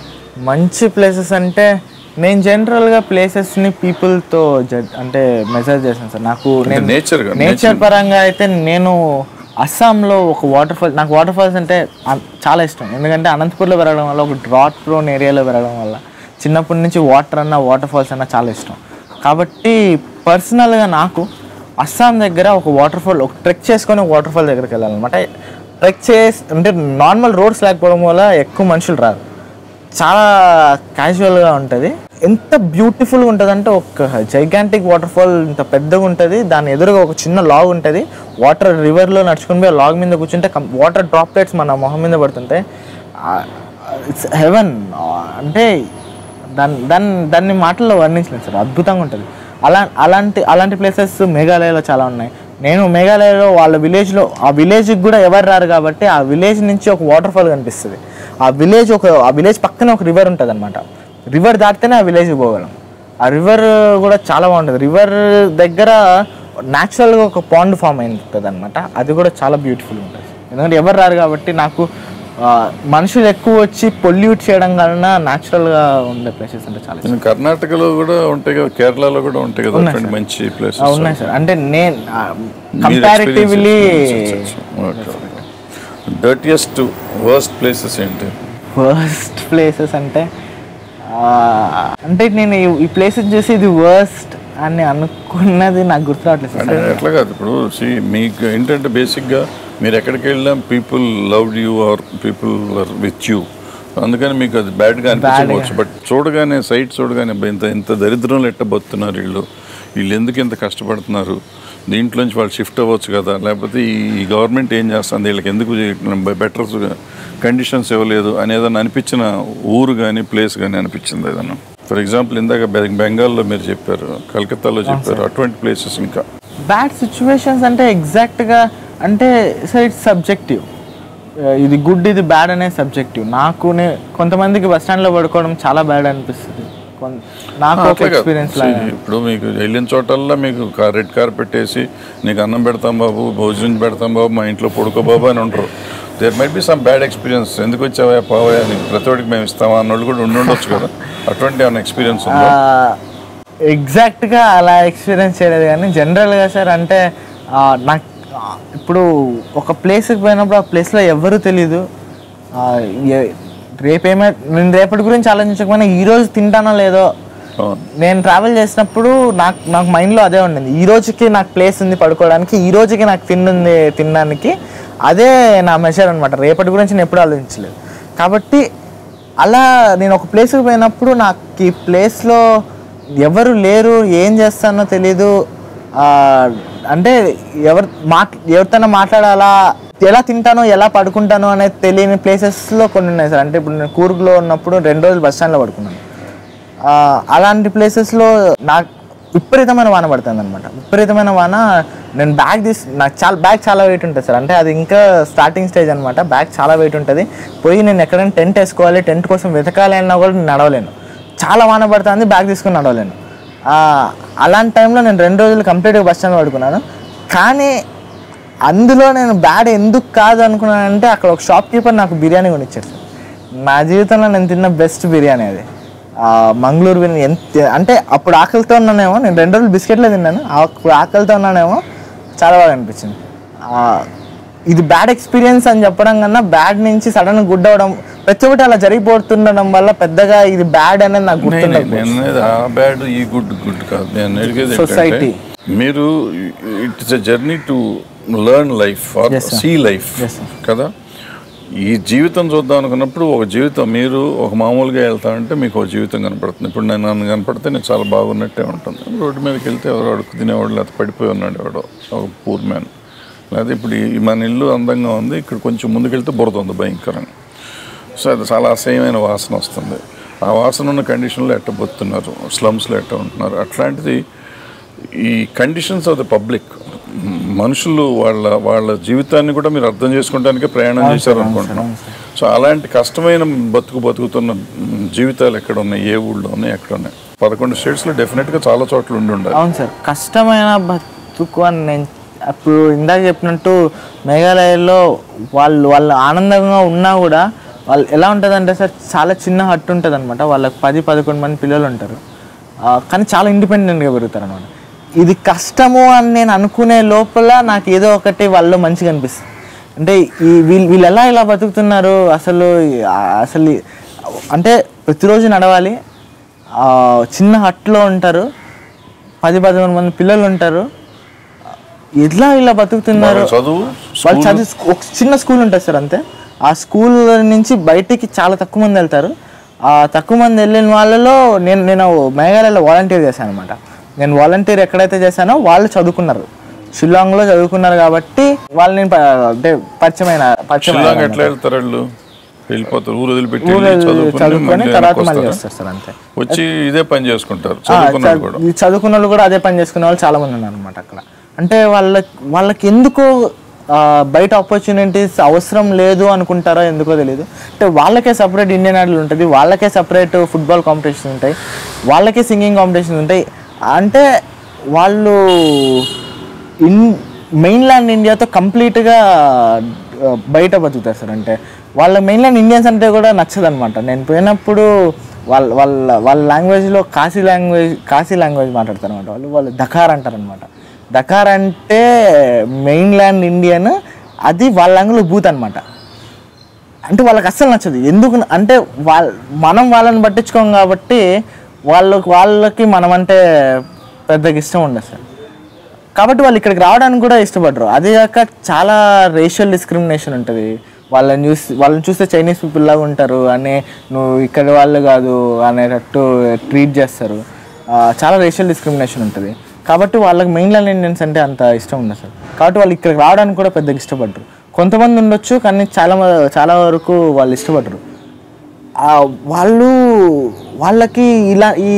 మంచి ప్లేసెస్ అంటే నేను జనరల్గా ప్లేసెస్ని పీపుల్తో జడ్ అంటే మెసేజ్ చేశాను సార్ నాకు నేను nature గా, నేచర్ పరంగా అయితే నేను అస్సాంలో ఒక వాటర్ ఫాల్ నాకు వాటర్ ఫాల్స్ అంటే అన్- చాలా ఇష్టం ఎందుకంటే అనంతపూర్లో పెరగడం వల్ల ఒక డ్రాట్ ప్రోన్ ఏరియాలో పెరగడం వల్ల చిన్నప్పటి నుంచి వాటర్ అన్న వాటర్ ఫాల్స్ అన్న చాలా ఇష్టం కాబట్టి పర్సనల్గా నాకు అస్సాం దగ్గర ఒక వాటర్ ఫాల్ ఒక ట్రెక్ చేసుకొని ఒక వాటర్ ఫాల్ దగ్గరికి వెళ్ళాలన్నమాట ట్రెక్ చేసి అంటే నార్మల్ రోడ్స్ లేకపోవడం వల్ల ఎక్కువ మనుషులు రారు చాలా క్యాజువల్గా ఉంటుంది ఎంత బ్యూటిఫుల్గా ఉంటుంది అంటే ఒక జైగాంటిక్ వాటర్ ఫాల్ ఇంత పెద్దగా ఉంటుంది దాని ఎదురుగా ఒక చిన్న లాగ్ ఉంటుంది వాటర్ రివర్లో నడుచుకుని పోయి లాగ్ మీద కూర్చుంటే వాటర్ డ్రాప్లెట్స్ మన మొహం మీద పడుతుంటాయి ఇట్స్ హెవెన్ అంటే దాన్ని దాన్ని దాన్ని మాటల్లో వర్ణించలేదు సార్ అద్భుతంగా ఉంటుంది అలా అలాంటి అలాంటి ప్లేసెస్ మేఘాలయలో చాలా ఉన్నాయి నేను మేఘాలయలో వాళ్ళ విలేజ్లో ఆ విలేజ్కి కూడా ఎవరు రారు కాబట్టి ఆ విలేజ్ నుంచి ఒక వాటర్ ఫాల్ కనిపిస్తుంది ఆ విలేజ్ ఒక ఆ విలేజ్ పక్కనే ఒక రివర్ ఉంటుంది అనమాట రివర్ దాటితేనే ఆ విలేజ్కి పోగలం ఆ రివర్ కూడా చాలా బాగుంటుంది రివర్ దగ్గర న్యాచురల్గా ఒక పాండ్ ఫామ్ అవుతుంది అనమాట అది కూడా చాలా బ్యూటిఫుల్ ఉంటుంది ఎందుకంటే ఎవరు రారు కాబట్టి నాకు ఆ, మనుషులు ఎక్కువ వచ్చి పొల్యూట్ చేయడం కన్నా న్యాచురల్గా ఉండే ప్లేసెస్ అంటే చాలా ఇష్టం. నేను కర్ణాటకలో కూడా ఉంటాయి కదా కేరళలో కూడా ఉంటాయి కదా అటువంటి మంచి ఆ, ప్లేసెస్ ఉన్నాయి సార్ అంటే నేను కంపారిటివ్లీ డర్టియస్ట్ వర్స్ట్ ప్లేసెస్ ఏంటి వర్స్ట్ ప్లేసెస్ అంటే ఆ, అంటే నేను ఈ- ఈ ప్లేసెస్ చూసి ఇది వర్స్ట్ అని అనుకున్నది నాకు గుర్తు రావట్లేదు సార్ అంటే ఎట్లా కాదు ఇప్పుడు see, మీకు ఏంటంటే బేసిక్గా మీరు ఎక్కడికి వెళ్ళినా people love you are people are with you అందుకని మీకు అది బ్యాడ్గా అనిపించవచ్చు బట్ చూడగానే సైట్ చూడగానే "అబ్బా, ఇంత ఇంత దరిద్రంలో ఎట్ట బతున్నారు వీళ్ళు వీళ్ళు ఎందుకు ఇంత కష్టపడుతున్నారు దీంట్లోంచి వాళ్ళు షిఫ్ట్ అవ్వచ్చు కదా లేకపోతే ఈ గవర్నమెంట్ ఏం చేస్తుంది వీళ్ళకి ఎందుకు బెటర్ కండిషన్స్ ఇవ్వలేదు అనేదని అనిపించిన ఊరు కానీ ప్లేస్ కానీ అనిపించింది ఏదన్నా ఫర్ ఎగ్జాంపుల్ ఇందాక బె- బెంగాల్లో మీరు చెప్పారు కలకత్తాలో చెప్పారు అటువంటి ప్లేసెస్ ఇంకా బ్యాడ్ సిచ్యువేషన్స్ అంటే ఎగ్జాక్ట్గా అంటే సార్ ఇట్స్ సబ్జెక్టివ్ ఇది గుడ్ ఇది బ్యాడ్ అనే సబ్జెక్టివ్ నాకు నే- కొంతమందికి బస్ స్టాండ్లో పడుకోవడం చాలా బ్యాడ్ అనిపిస్తుంది కొన్- నాకు ఒక అట్లా కాదు. ఎక్స్పీరియన్స్ See, లాగా ఇప్పుడు మీకు వెళ్ళిన చోటల్లా మీకు రెడ్ కార్ పెట్టేసి నీకు అన్నం పెడతాం బాబు భోజనం పెడతాం బాబు మా ఇంట్లో పడుకో బాబు అని ఉంటారు there might be some bad experience ఎందుకు వచ్చావా పావా అని ప్రతివాడికి మేము ఇస్తామా అన్నోళ్ళు కూడా ఉండి ఉండొచ్చు కదా అటువంటి ఏమైనా ఎక్స్పీరియన్స్ ఉందా ఎగ్జాక్ట్గా అలా ఎక్స్పీరియన్స్ చేయలేదు కానీ జనరల్గా సార్ అంటే ఆ, నాకు ఆ, ఇప్పుడు ఒక ప్లేస్కి పోయినప్పుడు ఆ ప్లేస్లో ఎవరు తెలీదు ఆ, ఏ- రేపేమే నేను రేపటి గురించి ఆలోచించకపోయినా ఈ రోజు తింటానో లేదో అవును. నేను ట్రావెల్ చేసినప్పుడు నాకు నాకు మైండ్లో అదే ఉండింది ఈ రోజుకి నాకు ప్లేస్ ఉంది పడుకోవడానికి ఈ రోజుకి నాకు తిన్నుంది తినడానికి అదే నా మెసేజ్ అనమాట రేపటి గురించి నేను ఎప్పుడు ఆలోచించలేదు కాబట్టి అలా నేను ఒక ప్లేస్కి పోయినప్పుడు నాకు ఈ ప్లేస్లో ఎవరు లేరు ఏం చేస్తానో తెలీదు ఆ, అంటే ఎవరు మాట్ ఎవరితోనో మాట్లాడాలా ఎలా తింటానో ఎలా పడుకుంటానో అనేది తెలియని ప్లేసెస్లో కొన్ని ఉన్నాయి సార్ అంటే ఇప్పుడు నేను కూర్గ్లో ఉన్నప్పుడు రెండు రోజులు బస్ స్టాండ్లో పడుకున్నాను ఆ, అలాంటి ప్లేసెస్లో నాకు విపరీతమైన వాన పడుతుంది అనమాట విపరీతమైన వాన నేను బ్యాగ్ తీసి నాకు చాలా బ్యాగ్ చాలా వెయిట్ ఉంటుంది సార్ అంటే అది ఇంకా స్టార్టింగ్ స్టేజ్ అనమాట బ్యాగ్ చాలా వెయిట్ ఉంటుంది పోయి నేను ఎక్కడైనా టెంట్ వేసుకోవాలి టెంట్ కోసం వెతకాలి అన్నా కూడా నేను నడవలేను చాలా వాన పడుతుంది బ్యాగ్ తీసుకుని నడవలేను ఆ, అలాంటి టైంలో నేను రెండు రోజులు కంప్లీట్గా బస్ స్టాండ్ పడుకున్నాను కానీ అందులో నేను బ్యాడ్ ఎందుకు కాదు అనుకున్నానంటే అక్కడ ఒక షాప్ కీపర్ నాకు బిర్యానీ కొనిచ్చారు సార్ నా జీవితంలో నేను తిన్న బెస్ట్ బిర్యానీ అది ఆ, మంగళూరు బిర్యానీ ఎంత అంటే అప్పుడు ఆకలితో ఉన్నానేమో నేను రెండు రోజులు బిస్కెట్లే తిన్నాను అప్పుడు ఆకలితో ఉన్నానేమో చాలా బాగా అనిపించింది ఆ, ఇది బ్యాడ్ ఎక్స్పీరియన్స్ అని చెప్పడం కన్నా బ్యాడ్ నుంచి సడన్ గుడ్ అవడం ప్రతి ఒక్కటి అలా జరిగిపోతుండడం వల్ల పెద్దగా ఇది బ్యాడ్ అనేది నాకు గుర్తుండదు నేను అనేది ఆ బ్యాడ్ ఈ గుడ్ గుడ్ కాదు నేను అడిగేది Society. ఏంటంటే మీరు it's a journey to learn life or Yes, sir. See life Yes, sir. కదా ఈ జీవితం చూద్దాం అనుకున్నప్పుడు ఒక జీవితం మీరు ఒక మామూలుగా వెళ్తామంటే మీకు ఒక జీవితం కనపడుతుంది ఇప్పుడు నేను నన్ను కనపడితే నేను చాలా బాగున్నట్టే ఉంటుంది రోడ్డు మీదకి వెళ్తే ఎవరు అడుగు తినేవాడు లేకపోతే పడిపోయి ఉన్నాడు ఎవడో ఒక పూర్ మ్యాన్ లేకపోతే ఇప్పుడు ఈ మన ఇల్లు అందంగా ఉంది ఇక్కడ కొంచెం ముందుకెళ్తే బురద ఉంది భయంకరంగా సో అది చాలా అసహ్యమైన వాసన వస్తుంది ఆ వాసన ఉన్న కండిషన్లో ఎట్ట బతున్నారు స్లమ్స్లో ఎట్ట ఉంటున్నారు అట్లాంటిది ఈ కండిషన్స్ ఆఫ్ ద పబ్లిక్ మనుషులు వాళ్ళ వాళ్ళ జీవితాన్ని కూడా మీరు అర్థం చేసుకోవడానికే ప్రయాణం చేశారు అనుకుంటున్నాం సో అలాంటి కష్టమైన బతుకు బతుకుతున్న జీవితాలు ఎక్కడ ఉన్నాయి ఏ ఊళ్ళో ఉన్నాయి ఎక్కడ ఉన్నాయి పదకొండు స్టేట్స్లో డెఫినెట్గా చాలా చోట్ల ఉండి ఉండాలి అవును సార్ కష్టమైన బతుకు అని నేను అప్పుడు ఇందాక చెప్పినట్టు మేఘాలయలో వాళ్ళు వాళ్ళు ఆనందంగా ఉన్నా కూడా వాళ్ళు ఎలా ఉంటుందంటే సార్ చాలా చిన్న హట్టు ఉంటుంది అనమాట వాళ్ళకి పది పదకొండు మంది పిల్లలు ఉంటారు ఆ, కానీ చాలా ఇండిపెండెంట్గా పెరుగుతారు అనమాట ఇది కష్టము అని నేను అనుకునే లోపల నాకు ఏదో ఒకటి వాళ్ళు మంచిగా అనిపిస్తుంది అంటే ఈ వీళ్ళు వీళ్ళు ఎలా ఇలా బతుకుతున్నారు అసలు ఆ, అసలు ఈ- అంటే ప్రతిరోజు నడవాలి ఆ, చిన్న హట్లో ఉంటారు పది పదకొండు మంది పిల్లలు ఉంటారు ఎట్లా ఇలా బతుకుతున్నారు వాళ్ళ చదువు వాళ్ళు చదువు ఒక చిన్న స్కూల్ ఉంటుంది సార్ అంతే ఆ స్కూల్ నుంచి బయటికి చాలా తక్కువ మంది వెళ్తారు ఆ తక్కువ మంది వెళ్ళిన వాళ్ళలో నేను నేను మేఘాలయలో వాలంటీర్ చేశాను అనమాట నేను వాలంటీర్ ఎక్కడైతే చేశానో వాళ్ళు చదువుకున్నారు షిల్లాంగ్లో చదువుకున్నారు కాబట్టి వాళ్ళు నేను ప- అంటే పరిచయమైన పరిచయం షిల్లాంగ్ ఎట్లా వెళ్తారు వాళ్ళు వెళ్ళిపోతారు ఊరు వదిలిపెట్టి ఊళ్ళో వెళ్ళి చదువుకుని చదువుకొని మళ్ళీ తర్వాత వెనక్కి మళ్ళీ వస్తారా? వస్తారు సార్ అంతే వచ్చి ఇదే పని చేసుకుంటారు ఆ, చదువుకున్నాడు చ- కూడా ఈ చదువుకున్న వాళ్ళు కూడా అదే పని చేసుకునే వాళ్ళు చాలా మంది ఉన్నారు అనమాట అక్కడ అంటే వాళ్ళ వాళ్ళకి ఎందుకో ఆ, బయట ఆపర్చునిటీస్ అవసరం లేదు అనుకుంటారో ఎందుకో తెలియదు అంటే వాళ్ళకే సపరేట్ ఇండియన్ ఐడల్ ఉంటుంది వాళ్ళకే సపరేట్ ఫుట్బాల్ కాంపిటీషన్ ఉంటాయి వాళ్ళకే సింగింగ్ కాంపిటీషన్ ఉంటాయి అంటే వాళ్ళు ఇన్ మెయిన్లాండ్ ఇండియాతో కంప్లీట్గా బయట బతుకుతారు సార్ అంటే వాళ్ళ మెయిన్లాండ్ ఇండియన్స్ అంటే కూడా నచ్చదనమాట నేను పోయినప్పుడు వాళ్ళ వాళ్ళ వాళ్ళ లాంగ్వేజ్లో కాశీ లాంగ్వేజ్ కాశీ లాంగ్వేజ్ మాట్లాడతారు అనమాట వాళ్ళు వాళ్ళు దకార్ అంటారనమాట దకార్ అంటే మెయిన్లాండ్ ఇండియన్ అది వాళ్ళ లాంగ్వేజ్లో బూత్ అనమాట అంటే వాళ్ళకి అస్సలు నచ్చదు ఎందుకు న- అంటే వాళ్ళ మనం వాళ్ళని పట్టించుకోం కాబట్టి వాళ్ళకి వాళ్ళకి మనం అంటే పెద్దగా ఇష్టం ఉండదు సార్ కాబట్టి వాళ్ళు ఇక్కడికి రావడానికి కూడా ఇష్టపడరు అదే కాక చాలా రేషియల్ డిస్క్రిమినేషన్ ఉంటుంది వాళ్ళని చూసి వాళ్ళని చూస్తే చైనీస్ పీపుల్ లాగా ఉంటారు అని నువ్వు ఇక్కడ వాళ్ళు కాదు అనేటట్టు ట్రీట్ చేస్తారు ఆ, చాలా రేషియల్ డిస్క్రిమినేషన్ ఉంటుంది కాబట్టి వాళ్ళకి మెయిన్లాండ్ ఇండియన్స్ అంటే అంత ఇష్టం ఉండదు సార్ కాబట్టి వాళ్ళు ఇక్కడికి రావడానికి కూడా పెద్దగా ఇష్టపడరు కొంతమంది ఉండొచ్చు కానీ చాలా మ- చాలా వరకు వాళ్ళు ఇష్టపడరు ఆ, వాళ్ళు వాళ్ళకి ఇలా ఈ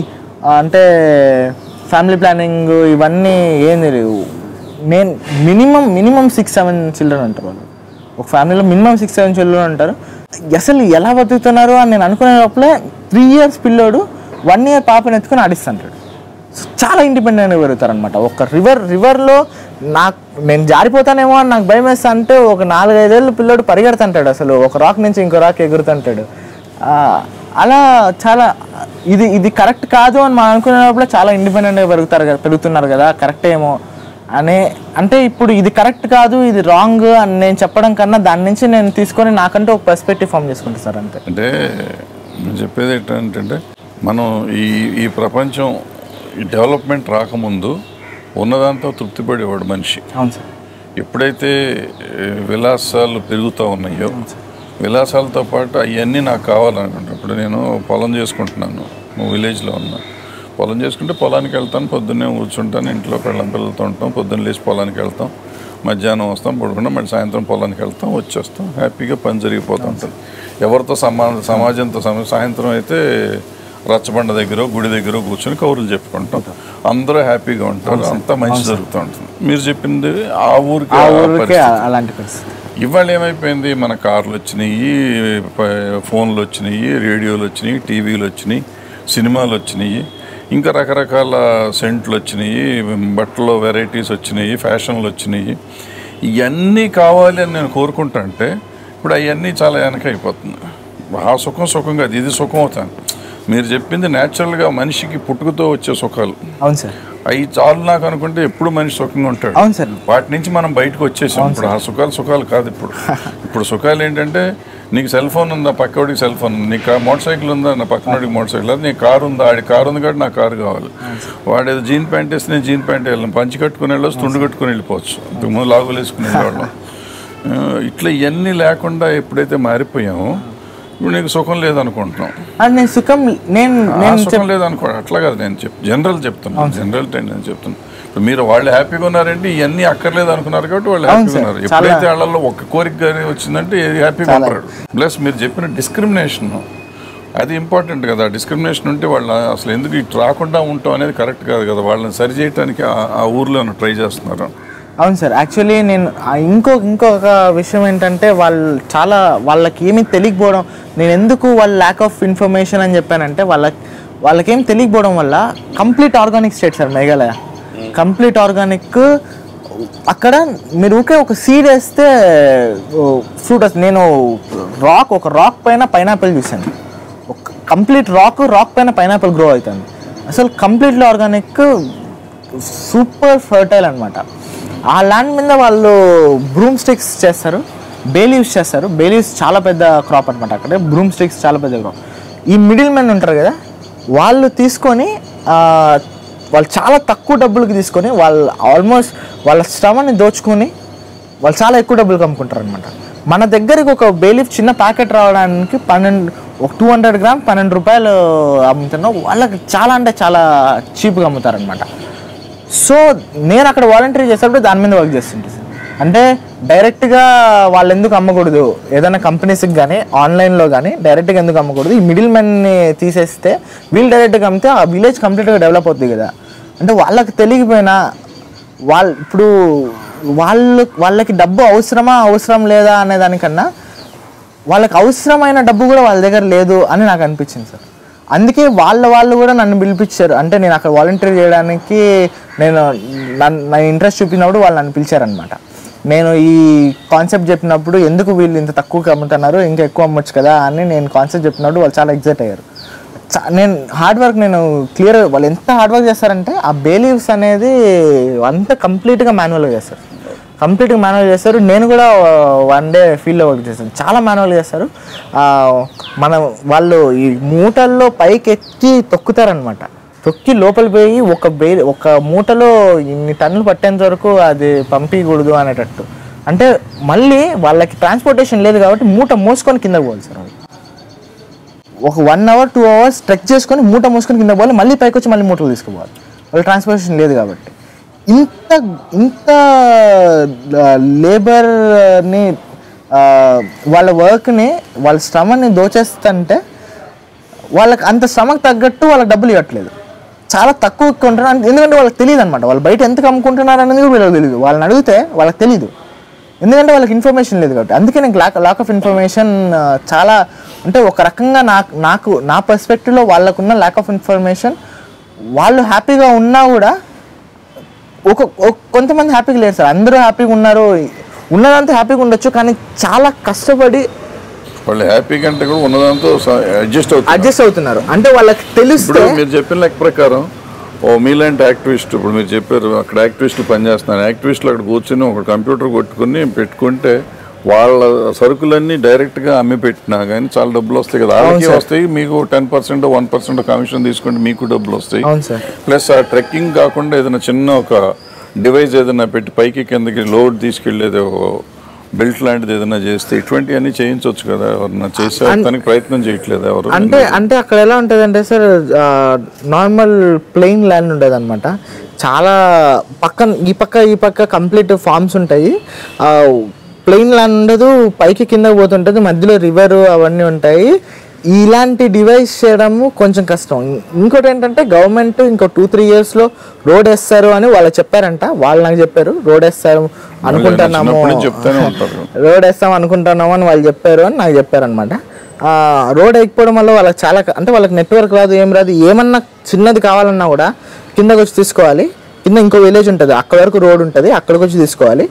ఆ, అంటే ఫ్యామిలీ ప్లానింగ్ ఇవన్నీ ఏం తెలియదు నేను minimum minimum six seven children ఉంటారు వాళ్ళు ఒక ఫ్యామిలీలో మినిమం సిక్స్ సెవెన్ చిల్డ్రన్ ఉంటారు అసలు ఎలా బతుకుతున్నారు అని నేను అనుకునే లోపలే త్రీ ఇయర్స్ పిల్లోడు వన్ ఇయర్ పాపని ఎత్తుకొని ఆడిస్తుంటాడు సో చాలా ఇండిపెండెంట్గా పెరుగుతారు అనమాట ఒక రివర్ రివర్లో నాకు నేను జారిపోతానేమో అని నాకు భయం వేస్తా అంటే ఒక నాలుగైదేళ్ళు పిల్లోడు పరిగెడుతుంటాడు అసలు ఒక రాక్ నుంచి ఇంకో రాక్ ఎగురుతుంటాడు ఆ, అలా చాలా ఇది ఇది కరెక్ట్ కాదు అని మనం అనుకునేటప్పుడు చాలా ఇండిపెండెంట్గా పెరుగుతారు కదా పెరుగుతున్నారు కదా కరెక్ట్ ఏమో అనే అంటే ఇప్పుడు ఇది కరెక్ట్ కాదు ఇది రాంగ్ అని నేను చెప్పడం కన్నా దాని నుంచి నేను తీసుకొని నాకంటూ ఒక పర్స్పెక్టివ్ ఫామ్ చేసుకుంటాను సార్ అంతే అంటే నేను చెప్పేది ఏంటంటే మనం ఈ ఈ ప్రపంచం ఈ డెవలప్మెంట్ రాకముందు ఉన్నదాంతో తృప్తిపడేవాడు మనిషి అవును సార్ ఎప్పుడైతే ఏ, విలాసాలు పెరుగుతూ ఉన్నాయో విలాసాలతో పాటు అవన్నీ నాకు కావాలనుకుంటా ఇప్పుడు నేను పొలం చేసుకుంటున్నాను మా విలేజ్లో ఉన్నా పొలం చేసుకుంటే పొలానికి వెళ్తాను పొద్దున్నే కూర్చుంటాను ఇంట్లో పిల్లల పిల్లలతో ఉంటాం పొద్దున్న లేచి పొలానికి వెళ్తాం మధ్యాహ్నం వస్తాం పడుకుంటాం మళ్ళీ సాయంత్రం పొలానికి వెళ్తాం వచ్చేస్తాం హ్యాపీగా పని జరిగిపోతూ ఉంటుంది ఎవరితో సమా సమాజంతో సమ సాయంత్రం అయితే రచ్చబండ దగ్గర గుడి దగ్గర కూర్చొని కౌరులు చెప్పుకుంటాం అందరూ హ్యాపీగా ఉంటారు అంతా మంచి జరుగుతూ ఉంటుంది మీరు చెప్పింది ఆ ఊరికి ఆ ఆ ఊరికే పరిస్థితి. అలాంటి పరిస్థితి ఇవాళ ఏమైపోయింది మన కార్లు వచ్చినాయి ప- ఫోన్లు వచ్చినాయి రేడియోలు వచ్చినాయి టీవీలు వచ్చినాయి సినిమాలు వచ్చినాయి ఇంకా రకరకాల సెంట్లు వచ్చినాయి బట్టలు వెరైటీస్ వచ్చినాయి ఫ్యాషన్లు వచ్చినాయి ఇవన్నీ కావాలి అని నేను కోరుకుంటా అంటే ఇప్పుడు అవన్నీ చాలా వెనక అయిపోతుంది ఆ సుఖం సుఖం కాదు ఇది సుఖం అవుతాను మీరు చెప్పింది న్యాచురల్గా మనిషికి పుట్టుకతో వచ్చే సుఖాలు అవును సార్ అవి చాలు నాకు అనుకుంటే ఎప్పుడు మనిషి సుఖంగా ఉంటాడు అవును సార్ వాటి నుంచి మనం బయటకు వచ్చేసాం ఇప్పుడు ఆ సుఖాలు సుఖాలు కాదు ఇప్పుడు ఇప్పుడు సుఖాలు ఏంటంటే నీకు సెల్ ఫోన్ ఉందా పక్కవాడికి సెల్ ఫోన్ ఉంది నీకు మోటార్ సైకిల్ ఉందా నా పక్కనోడికి మోటార్ సైకిల్ అది నీకు కారు ఉందా ఆడి కారు ఉంది కాబట్టి నాకు కారు కావాలి వాడు ఏదో జీన్ ప్యాంట్ వేస్తే నేను జీన్ ప్యాంట్ వెళ్ళాను పంచి కట్టుకుని వెళ్ళొచ్చు తుండు కట్టుకుని వెళ్ళిపోవచ్చు ఇంతకుముందు లాగులు వేసుకుని వెళ్ళేవాళ్ళం ఆ, ఇట్లా ఇవన్నీ లేకుండా ఎప్పుడైతే మారిపోయామో ఇప్పుడు నీకు సుఖం లేదనుకుంటున్నాం అది నేను సుఖం నేను ఆ నేను సుఖం లేదనుకో అట్లా కాదు నేను చెప్ జనరల్ చెప్తున్నాను జనరల్ నేను చెప్తున్నాను ఇప్పుడు మీరు వాళ్ళు హ్యాపీగా ఉన్నారంటే ఇవన్నీ అక్కర్లేదు అనుకున్నారు కాబట్టి వాళ్ళు హ్యాపీగా సార్. ఉన్నారు చాలా- ఎప్పుడైతే వాళ్ళల్లో ఒక కోరిక కానీ వచ్చిందంటే హ్యాపీగా ఉంటారు ప్లస్ మీరు చెప్పిన డిస్క్రిమినేషన్ అది ఇంపార్టెంట్ కదా డిస్క్రిమినేషన్ ఉంటే వాళ్ళు అసలు ఎందుకు ఇటు రాకుండా ఉంటాం అనేది కరెక్ట్ కాదు కదా వాళ్ళని సరి చేయడానికి ఆ- ఆ ఊర్లో ట్రై చేస్తున్నారు అవును సార్ యాక్చువల్లీ నేను ఆ ఇంకో ఇంకొక విషయం ఏంటంటే వాళ్ళు చాలా వాళ్ళకి ఏమీ తెలియకపోవడం నేను ఎందుకు వాళ్ళ ల్యాక్ ఆఫ్ ఇన్ఫర్మేషన్ అని చెప్పానంటే వాళ్ళ వాళ్ళకేం తెలియకపోవడం వల్ల complete organic state sir Meghalaya complete organic అక్కడ మీరు ఊకే ఒక సీడ్ వేస్తే ఫ్రూట్ వస్తుంది నేను రాక్ ఒక రాక్ పైన పైనాపిల్ చూశాను ఒక కంప్లీట్ రాక్ రాక్ పైన పైనాపిల్ గ్రో అవుతుంది అసలు కంప్లీట్లీ ఆర్గానిక్ సూపర్ ఫర్టైల్ అనమాట ఆ ల్యాండ్ మీద వాళ్ళు బ్రూమ్ స్టిక్స్ చేస్తారు బేలీవ్స్ చేస్తారు బేలీవ్స్ చాలా పెద్ద క్రాప్ అనమాట అక్కడ బ్రూమ్ స్టిక్స్ చాలా పెద్ద క్రాప్ ఈ మిడిల్ మెన్ ఉంటారు కదా వాళ్ళు తీసుకొని ఆ, వాళ్ళు చాలా తక్కువ డబ్బులకి తీసుకొని వాళ్ళు ఆల్మోస్ట్ వాళ్ళ శ్రమని దోచుకొని వాళ్ళు చాలా ఎక్కువ డబ్బులు అమ్ముకుంటారు అనమాట మన దగ్గరికి ఒక బేలీఫ్ చిన్న ప్యాకెట్ రావడానికి పన్నెండు ఒక టూ హండ్రెడ్ గ్రామ్ పన్నెండు రూపాయలు అమ్ముతున్నాం వాళ్ళకి చాలా అంటే చాలా చీప్గా అమ్ముతారనమాట సో నేను అక్కడ వాలంటీర్ చేసేటప్పుడు దాని మీద వర్క్ చేస్తుంటాను సార్. అంటే డైరెక్ట్గా వాళ్ళు ఎందుకు అమ్మకూడదు ఏదైనా కంపెనీస్కి కానీ ఆన్లైన్లో కానీ డైరెక్ట్గా ఎందుకు అమ్మకూడదు ఈ మిడిల్ మెన్ని తీసేస్తే వీళ్ళు డైరెక్ట్గా అమ్మితే ఆ విలేజ్ కంప్లీట్గా డెవలప్ అవుతుంది కదా అంటే వాళ్ళకి తెలియకపోయినా వాళ్ళు ఇప్పుడు వాళ్ళు వాళ్ళకి డబ్బు అవసరమా అవసరం లేదా అనే దానికన్నా వాళ్ళకి అవసరమైన డబ్బు కూడా వాళ్ళ దగ్గర లేదు అని నాకు అనిపించింది సార్ అందుకే వాళ్ళ వాళ్ళు కూడా నన్ను పిలిపించారు అంటే నేను అక్కడ వాలంటీర్ చేయడానికి నేను నన్ను నా ఇంట్రెస్ట్ చూపినప్పుడు వాళ్ళు నన్ను పిలిచారనమాట నేను ఈ కాన్సెప్ట్ చెప్పినప్పుడు ఎందుకు వీళ్ళు ఇంత తక్కువకి అమ్ముతున్నారు ఇంకా ఎక్కువ అమ్మొచ్చు కదా అని నేను కాన్సెప్ట్ చెప్పినప్పుడు వాళ్ళు చాలా ఎగ్జైట్ అయ్యారు చా- నేను హార్డ్ వర్క్ నేను క్లియర్ వాళ్ళు ఎంత హార్డ్ వర్క్ చేస్తారంటే ఆ బేలీవ్స్ అనేది అంతా కంప్లీట్గా మాన్యువల్గా చేస్తారు కంప్లీట్గా మాన్యువల్ చేస్తారు నేను కూడా వన్ డే ఫీల్డ్లో వర్క్ చేస్తాను చాలా మాన్యువల్ చేస్తారు ఆ, మనం వాళ్ళు ఈ మూటల్లో పైకి ఎత్తి తొక్కుతారనమాట తొక్కి లోపల పోయి ఒక బే ఒక మూటలో ఇన్ని టన్నులు పట్టేంత వరకు అది పంపించకూడదు అనేటట్టు అంటే మళ్ళీ వాళ్ళకి ట్రాన్స్పోర్టేషన్ లేదు కాబట్టి మూట మోసుకొని కిందకు పోవాలి సార్ వాళ్ళు ఒక one hour two hours trek చేసుకొని మూట మోసుకొని కింద పోవాలి మళ్ళీ పైకి వచ్చి మళ్ళీ మూటలు తీసుకుపోవాలి వాళ్ళ ట్రాన్స్పోర్టేషన్ లేదు కాబట్టి ఇంత ఇంత లేబర్ని వాళ్ళ వర్క్ని వాళ్ళ శ్రమని దోచేస్తుంటే వాళ్ళకి అంత శ్రమకు తగ్గట్టు వాళ్ళకి డబ్బులు ఇవ్వట్లేదు చాలా తక్కువ కొంటున్నారు అంటే- ఎందుకంటే వాళ్ళకి తెలియదు అనమాట వాళ్ళు బయట ఎందుకు అమ్ముకుంటున్నారు అనేది కూడా వీళ్ళకి తెలియదు వాళ్ళని అడిగితే వాళ్ళకి తెలియదు ఎందుకంటే వాళ్ళకి ఇన్ఫర్మేషన్ లేదు కాబట్టి అందుకే నాకు లాక్ లాక్ ఆఫ్ ఇన్ఫర్మేషన్ చాలా అంటే ఒక రకంగా నాకు నాకు నా పర్స్పెక్టివ్లో వాళ్ళకున్న ల్యాక్ ఆఫ్ ఇన్ఫర్మేషన్ వాళ్ళు హ్యాపీగా ఉన్నా కూడా ఒక ఒక- కొంతమంది హ్యాపీగా లేరు సార్ అందరూ హ్యాపీగా ఉన్నారు ఉన్నదంతా హ్యాపీగా ఉండొచ్చు కానీ చాలా కష్టపడి వాళ్ళు హ్యాపీ కంటే కూడా ఉన్నదాంతో అడ్జస్ట్ అవుతుంది అడ్జస్ట్ అవుతున్నారు అంటే వాళ్ళకి తెలిస్తే ఇప్పుడు మీరు చెప్పిన లెక్క ప్రకారం ఓ మీలాంటి యాక్టివిస్ట్ ఇప్పుడు మీరు చెప్పారు అక్కడ యాక్టివిస్టులు పనిచేస్తున్నారు యాక్టివిస్టులు అక్కడ కూర్చొని ఒక కంప్యూటర్ కొట్టుకుని పెట్టుకుంటే వాళ్ళ సరుకులన్నీ డైరెక్ట్ గా అమ్మి పెట్టినా కానీ చాలా డబ్బులు వస్తాయి కదా వాళ్ళకి వస్తాయి మీకు ten percent one percent commission తీసుకుంటే మీకు డబ్బులు వస్తాయి అవును సార్ ప్లస్ ఆ ట్రెక్కింగ్ కాకుండా ఏదైనా చిన్న ఒక డివైస్ ఏదైనా పెట్టి పైకి కిందకి లోడ్ తీసుకెళ్లేది బెల్ట్ లాంటిది ఏదైనా చేస్తే ఇటువంటివన్నీ చేయించవచ్చు కదా ఎవరన్నా చేసే దానికి ప్రయత్నం చేయట్లేదు ఎవరు అంటే అంటే అక్కడ ఎలా ఉంటుంది అంటే సార్ నార్మల్ ప్లెయిన్ ల్యాండ్ ఉండేది అనమాట చాలా పక్కన ఈ పక్క ఈ పక్క కంప్లీట్ ఫార్మ్స్ ఉంటాయి ప్లెయిన్ ల్యాండ్ ఉండదు పైకి కింద పోతుంటుంది మధ్యలో రివర్ అవన్నీ ఉంటాయి ఇలాంటి డివైస్ చేయడము కొంచెం కష్టం ఇంకోటి ఏంటంటే గవర్నమెంట్ ఇంకో టూ త్రీ ఇయర్స్లో రోడ్ వేస్తారు అని వాళ్ళు చెప్పారంట వాళ్ళు నాకు చెప్పారు రోడ్ వేస్తారు అనుకుంటున్నాము చిన్నప్పటి నుంచి చెప్తానే ఉంటారు రోడ్ వేస్తాం అనుకుంటున్నాము అని వాళ్ళు చెప్పారు అని నాకు చెప్పారనమాట రోడ్ వేయకపోవడం వల్ల వాళ్ళకి చాలా క- అంటే వాళ్ళకి నెట్వర్క్ రాదు ఏం రాదు ఏమన్నా చిన్నది కావాలన్నా కూడా కిందకి వచ్చి తీసుకోవాలి కింద ఇంకో విలేజ్ ఉంటుంది అక్కడ వరకు రోడ్ ఉంటుంది అక్కడికి వచ్చి తీసుకోవాలి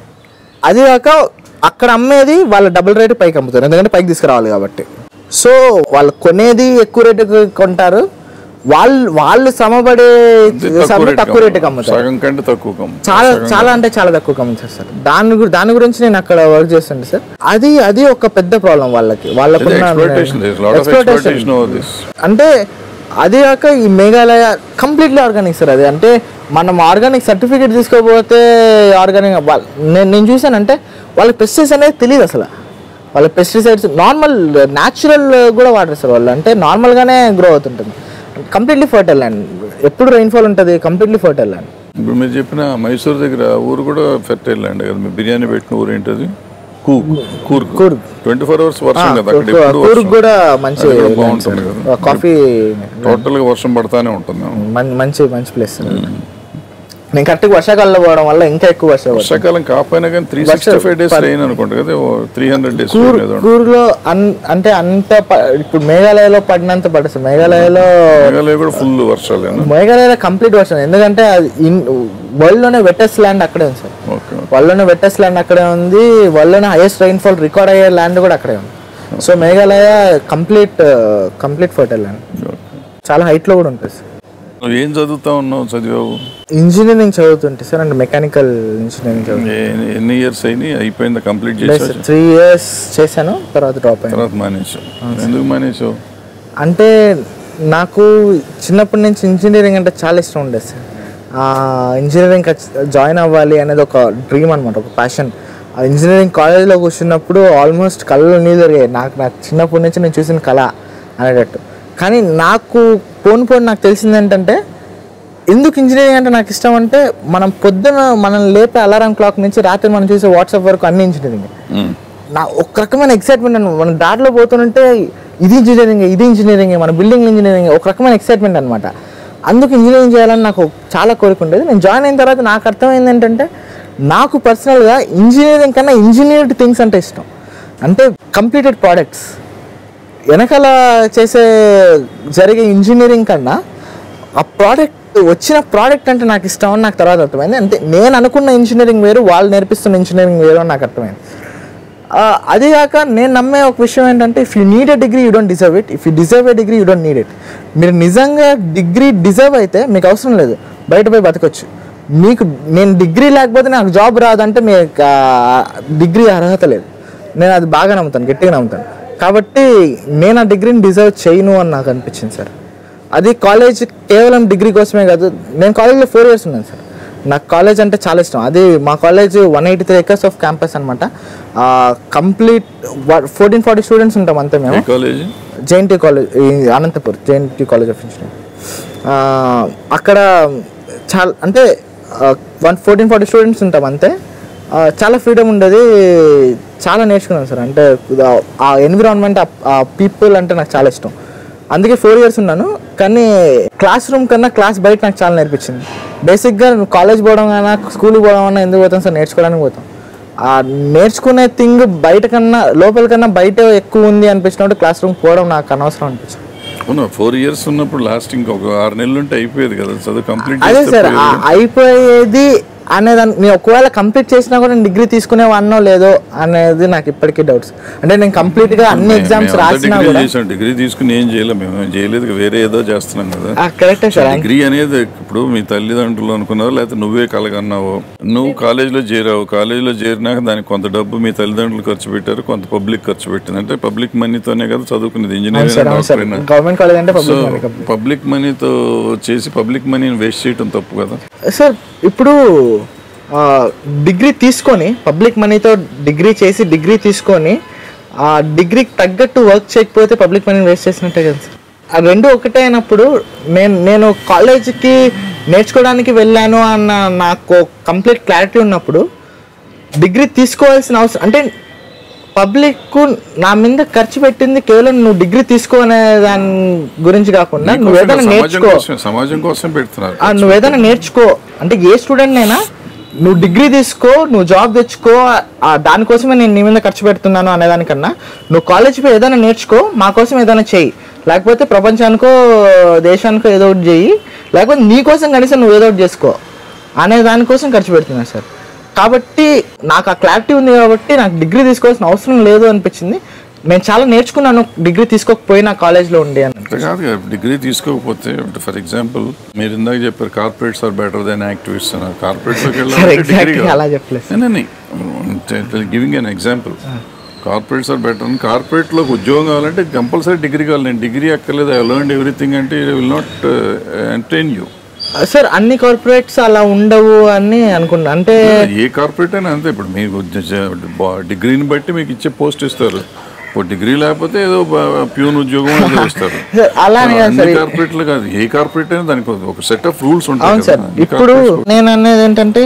అది కాక అక్కడ అమ్మేది వాళ్ళ డబుల్ రేట్ పైకి అమ్ముతారు ఎందుకంటే పైకి తీసుకురావాలి కాబట్టి సో వాళ్ళు కొనేది ఎక్కువ రేటుకి కొంటారు వాళ్ళు వాళ్ళు శ్రమపడే శ్రమ తక్కువ రేటుకి అమ్ముతారు సగం కంటే తక్కువ కమ్ము. చాలా చాలా అంటే చాలా తక్కువ కమెంట్స్ సార్ దాని గు- దాని గురించి నేను అక్కడ వర్క్ చేస్తుండే సార్ అది అది ఒక పెద్ద ప్రాబ్లం వాళ్ళకి ఇది వాళ్ళకున్న exploitation. There's a lot of Exploitation. exploitation over this. అంటే అది కాక ఈ మేఘాలయ కంప్లీట్లీ ఆర్గానిక్ సార్ అది అంటే మనం ఆర్గానిక్ సర్టిఫికేట్ తీసుకోకపోతే ఆర్గానిక్ నేను నేను చూసానంటే వాళ్ళకి పెస్టిసైడ్స్ అనేది తెలియదు అసలు వాళ్ళ పెస్టిసైడ్స్ నార్మల్ న్యాచురల్ కూడా వాడరు సార్ వాళ్ళు అంటే నార్మల్గానే గ్రో అవుతుంటుంది కంప్లీట్లీ ఫర్టైల్ ల్యాండ్ ఎప్పుడు రెయిన్ఫాల్ ఉంటుంది కంప్లీట్లీ ఫర్టైల్ ల్యాండ్ ఇప్పుడు మీరు చెప్పిన మైసూర్ దగ్గర ఊరు కూడా ఫెర్టైల్ ల్యాండ్ కదా మీరు బిర్యానీ పెట్టిన ఊరు ఏంటది Coorg Coorg Coorg. Twenty four hours వర్షం కదా అక్కడ ఎప్పుడు కూర్గ్ కూడా మంచి అది కూడా land బాగుంటుంది సార్. కదా. కాఫీ టోటల్ గా వర్షం పడతానే ఉంటుంది మం- మంచి మంచి ప్లేస్ నేను కరెక్ట్గా వర్షాకాలంలో పోవడం వల్ల ఇంకా ఎక్కువ వర్షం పడుతుంది. వర్షాకాలం కాకపోయినా కానీ three sixty five days rain అనుకుంటా కదా త్రీ హండ్రెడ్ డేస్ కూర్ కూర్లో అన్ అంటే అంత ప- ఇప్పుడు మేఘాలయలో పడినంత పడుతుంది మేఘాలయలో మేఘాలయ కూడా ఫుల్ వర్షాలేనా మేఘాలయలో కంప్లీట్ వర్షం ఎందుకంటే వరల్డ్ లోనే వెట్టెస్ట్ ల్యాండ్ అక్కడే ఉంది సార్ ఓకే వరల్డ్ లోనే వెట్టెస్ట్ ల్యాండ్ అక్కడే ఉంది వరల్డ్ లోనే హైయెస్ట్ రైన్ఫాల్ రికార్డ్ అయ్యే ల్యాండ్ కూడా అక్కడే ఉంది so Meghalaya complete complete fertile land చాలా హైట్ లో కూడా ఉంటుంది సార్ నువ్వు ఏం చదువుతా ఉన్నావు చదివావు ఇంజనీరింగ్ చదువుతుంటే సార్ అంటే మెకానికల్ ఇంజనీరింగ్ చదువు ఏ- ఎన్ని ఇయర్స్ అయినాయి అయిపోయింది కంప్లీట్ చేసా త్రీ ఇయర్స్ చేశాను తర్వాత డ్రాప్ అయ్యాను తర్వాత మానేసావు ఎందుకు మానేసావు అంటే నాకు చిన్నప్పటి నుంచి ఇంజనీరింగ్ అంటే చాలా ఇష్టం ఉండేది సార్ ఇంజనీరింగ్ జాయిన్ అవ్వాలి అనేది ఒక డ్రీమ్ అనమాట ఒక ప్యాషన్ ఆ ఇంజనీరింగ్ కాలేజ్లో కూర్చున్నప్పుడు ఆల్మోస్ట్ కళ్ళలో నీళ్ళు తిరిగాయి నాకు నాకు చిన్నప్పటి నుంచి నేను చూసిన కళ అనేటట్టు కానీ నాకు పోను పోను నాకు తెలిసింది ఏంటంటే ఎందుకు ఇంజనీరింగ్ అంటే నాకు ఇష్టం అంటే మనం పొద్దున మనం లేపే అలారం క్లాక్ నుంచి రాత్రి మనం చూసే వాట్సాప్ వరకు అన్ని ఇంజనీరింగ్ ఉమ్. నా ఒక రకమైన ఎక్సైట్మెంట్ అనమాట మనం దారిలో పోతుంటే ఇది ఇంజనీరింగ్ ఇది ఇంజనీరింగ్ మన బిల్డింగ్ ఇంజనీరింగ్ ఒక రకమైన ఎక్సైట్మెంట్ అనమాట అందుకు ఇంజనీరింగ్ చేయాలని నాకు చాలా కోరిక ఉండేది నేను జాయిన్ అయిన తర్వాత నాకు అర్థమైంది ఏంటంటే నాకు పర్సనల్గా ఇంజనీరింగ్ కన్నా ఇంజనీర్డ్ థింగ్స్ అంటే ఇష్టం అంటే కంప్లీటెడ్ ప్రోడక్ట్స్ వెనకాల చేసే జరిగే ఇంజనీరింగ్ కన్నా ఆ ప్రోడక్ట్ వచ్చిన ప్రోడక్ట్ అంటే నాకు ఇష్టం అని నాకు తర్వాత అర్థమైంది అంటే నేను అనుకున్న ఇంజనీరింగ్ వేరు వాళ్ళు నేర్పిస్తున్న ఇంజనీరింగ్ వేరు అని నాకు అర్థమైంది ఆ, అది కాక నేను నమ్మే ఒక విషయం ఏంటంటే if you need a degree you don't deserve it if you deserve a degree you don't need it మీరు నిజంగా డిగ్రీ డిజర్వ్ అయితే మీకు అవసరం లేదు బయట పోయి బతకొచ్చు మీకు నేను డిగ్రీ లేకపోతే నాకు జాబ్ రాదంటే మీకు డిగ్రీ అర్హత లేదు నేను అది బాగా నమ్ముతాను గట్టిగా నమ్ముతాను కాబట్టి నేను ఆ డిగ్రీని డిజర్వ్ చేయను అని నాకు అనిపించింది సార్ అది కాలేజ్ కేవలం డిగ్రీ కోసమే కాదు నేను కాలేజ్లో ఫోర్ ఇయర్స్ ఉన్నాను సార్ నాకు కాలేజ్ అంటే చాలా ఇష్టం అది మా college one eighty three acres of campus అనమాట కంప్లీట్ ఫోర్టీన్ ఫార్టీ స్టూడెంట్స్ ఉంటాం అంతే మేము ఏ కాలేజ్ జేఎన్టీ కాలేజ్ ఈ Anantapur JNT college of engineering అక్కడ చాలా అంటే వన్ ఫోర్టీన్ ఫార్టీ స్టూడెంట్స్ ఉంటాం అంతే ఆ, చాలా ఫ్రీడమ్ ఉండేది చాలా నేర్చుకున్నాను సార్ అంటే ఆ- ఆ ఎన్విరాన్మెంట్ ఆ పీపుల్ అంటే నాకు చాలా ఇష్టం అందుకే ఫోర్ ఇయర్స్ ఉన్నాను కానీ క్లాస్ రూమ్ కన్నా క్లాస్ బయట నాకు చాలా నేర్పించింది బేసిక్గా కాలేజ్ పోవడం కన్నా స్కూల్కి పోవడం కన్నా ఎందుకు పోతాం సార్ నేర్చుకోవడానికి పోతాం ఆ నేర్చుకునే థింగ్ బయట కన్నా లోపల కన్నా బయట ఎక్కువ ఉంది అనిపించినప్పుడు క్లాస్ రూమ్ పోవడం నాకు అనవసరం అనిపించింది అవునా ఫోర్ ఇయర్స్ ఉన్నప్పుడు లాస్టింగ్ ఒక ఆరు నెలలు ఉంటే అయిపోయేది కదా చదువు కంప్లీట్ అదే సార్ ఆ అయిపోయేది అనేదాన్ని నేను ఒకవేళ కంప్లీట్ చేసినా కూడా నేను డిగ్రీ తీసుకునే వాడినో లేదో అనేది నాకు ఇప్పటికీ డౌట్స్ అంటే నేను కంప్లీట్ గా అన్ని ఎగ్జామ్స్ రాసినా డిగ్రీ కూడా చేసాం డిగ్రీ తీసుకుని ఏం చేయలేము మేము ఏం చేయలేదు వేరే ఏదో చేస్తున్నాం కదా కరెక్టే సార్ డిగ్రీ అనేది ఇప్పుడు మీ తల్లిదండ్రులు అనుకున్నావు లేకపోతే నువ్వే కలగన్నావు నువ్వు కాలేజీలో చేరావు కాలేజీలో చేరినాక దానికి కొంత డబ్బు మీ తల్లిదండ్రులు ఖర్చు పెట్టారు కొంత పబ్లిక్ ఖర్చు పెట్టింది అంటే పబ్లిక్ మనీతోనే కదా చదువుకునేది ఇంజనీరింగ్ సార్ అవును సార్ డాక్టర్ అయినా గవర్నమెంట్ కాలేజ్ అంటే సో పబ్లిక్ పబ్లిక్ మనీతో చేసి పబ్లిక్ మనీని వేస్ట్ చేయటం తప్పు కదా సార్ ఇప్పుడు ఆ, డిగ్రీ తీసుకొని పబ్లిక్ మనీతో డిగ్రీ చేసి డిగ్రీ తీసుకొని ఆ డిగ్రీకి తగ్గట్టు వర్క్ చేయకపోతే పబ్లిక్ మనీని వేస్ట్ చేసినట్టే కదా సార్ ఆ రెండు ఒకటే అయినప్పుడు నేను నేను కాలేజీకి నేర్చుకోవడానికి వెళ్ళాను అన్న నాకు కంప్లీట్ క్లారిటీ ఉన్నప్పుడు డిగ్రీ తీసుకోవాల్సిన అవసరం అంటే పబ్లిక్ నా మీద ఖర్చు పెట్టింది కేవలం నువ్వు డిగ్రీ తీసుకో అనే దాని గురించి కాకుండా నువ్వు ఏదైనా సమాజం నేర్చుకో కోసం సమాజం కోసం పెడుతున్నారు ఆ, నువ్వు ఏదైనా నేర్చుకో అంటే ఏ స్టూడెంట్ అయినా నువ్వు డిగ్రీ తీసుకో నువ్వు జాబ్ తెచ్చుకో ఆ, దానికోసమే నేను నీ మీద ఖర్చు పెడుతున్నాను అనేదానికన్నా నువ్వు కాలేజ్ పోయి ఏదైనా నేర్చుకో మా కోసం ఏదైనా చెయ్యి లేకపోతే ప్రపంచానికో దేశానికో ఏదో ఒకటి చెయ్యి లేకపోతే నీ కోసం కనీసం నువ్వు ఏదో ఒకటి చేసుకో అనే దానికోసం ఖర్చు పెడుతున్నా సార్ కాబట్టి నాకు ఆ క్లారిటీ ఉంది కాబట్టి నాకు డిగ్రీ తీసుకోవాల్సిన అవసరం లేదు అనిపించింది నేను చాలా నేర్చుకున్నాను డిగ్రీ తీసుకోకపోయినా కాలేజ్లో ఉండి అని అంతే కాదు కదా, డిగ్రీ తీసుకోకపోతే ఫర్ ఎగ్జాంపుల్ మీరు ఇందాక చెప్పారు corporates are better than activist అన్నారు కార్పొరేట్స్లోకి సార్ వెళ్ళాలంటే డిగ్రీ ఎగ్జాక్ట్గా అలా చెప్పలేదు giving an example corporates are better అని కార్పొరేట్లోకి ఉద్యోగం కావాలంటే కంపల్సరీ డిగ్రీ కావాలి నేను డిగ్రీ అక్కర్లేదు ఐ లర్న్ ఎవ్రీథింగ్ అంటే విల్ నాట్ ఎంటైన్ యూ సార్ అన్ని కార్పొరేట్స్ అలా ఉండవు అని అనుకున్నా అంటే ఏ కార్పొరేట్ అయినా అంతే ఇప్పుడు మీకు డిగ్రీని బట్టి మీకు ఇచ్చే పోస్ట్ ఇస్తారు ఇప్పుడు డిగ్రీ లేకపోతే ఏదో ప్యూన్ ఉద్యోగం ఏదో ఇస్తారు సార్ అలానే కాదు అన్ని సార్ కార్పొరేట్లు కాదు ఏ కార్పొరేట్ అయినా దానికి ఒక సెట్ ఆఫ్ రూల్స్ అవును ఉంటాయి సార్ కదా. అన్ని ఇప్పుడు corporates- నేను అనేది ఏంటంటే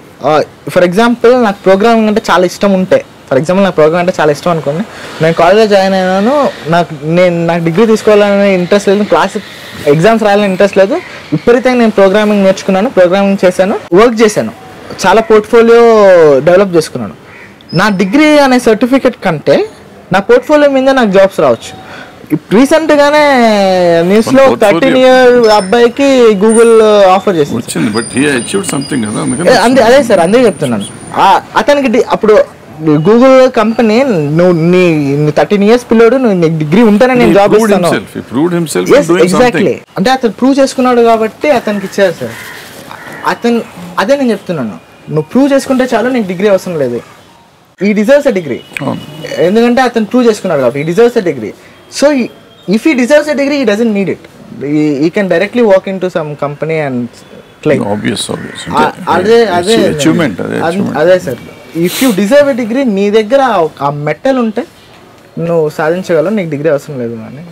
ఫర్ ఎగ్జాంపుల్ నాకు ప్రోగ్రామింగ్ అంటే చాలా ఇష్టం ఉంటే ఫర్ ఎగ్జాంపుల్ నాకు ప్రోగ్రామ్ అంటే చాలా ఇష్టం అనుకోండి నేను కాలేజ్లో జాయిన్ అయినాను నాకు నేను నాకు డిగ్రీ తీసుకోవాలనే ఇంట్రెస్ట్ లేదు క్లాస్ ఎగ్జామ్స్ రాయాలని ఇంట్రెస్ట్ లేదు విపరీతంగా నేను ప్రోగ్రామింగ్ నేర్చుకున్నాను ప్రోగ్రామింగ్ చేశాను వర్క్ చేశాను చాలా పోర్ట్ఫోలియో డెవలప్ చేసుకున్నాను నా డిగ్రీ అనే సర్టిఫికెట్ కంటే నా పోర్ట్ఫోలియో మీద నాకు జాబ్స్ రావచ్చు రీసెంట్ గానే న్యూస్ లో మన portfolio- థర్టీన్ ఇయర్ అబ్బాయికి గూగుల్ ఆఫర్ చేసింది వచ్చింది బట్ హీ అచీవ్ సంథింగ్ కదా ఏ, అందుకని అందే అదే సార్ అందుకే చెప్తున్నాను ఆ, అతనికి డి- అప్పుడు గూగుల్ కంపెనీ నువ్వు నీ థర్టీన్ ఇయర్స్ పిల్లోడు నువ్వు నీకు డిగ్రీ ఉంటేనే నేను జాబ్ ఇస్తాను himself he proved himself as doing exactly something అంటే అతను ప్రూవ్ చేసుకున్నాడు కాబట్టి అతనికి ఇచ్చారు సార్ అతను అదే నేను చెప్తున్నాను నువ్వు ప్రూవ్ చేసుకుంటే చాలు నీకు డిగ్రీ అవసరం లేదు ఈ డిజర్వ్స్ అ డిగ్రీ ఎందుకంటే అతను ప్రూవ్ చేసుకున్నాడు కాబట్టి he deserves a degree so if he deserves a degree he doesn't need it he can directly walk in to some company and claim obvious obvious ఆ- అదే అదే అచీవ్మెంట్ అదే అద్- achievement. అదే sir if you deserve a degree నీ దగ్గర ఆ మెట్టలు ఉంటే నువ్వు సాధించగలవు నీకు డిగ్రీ అవసరం లేదు అని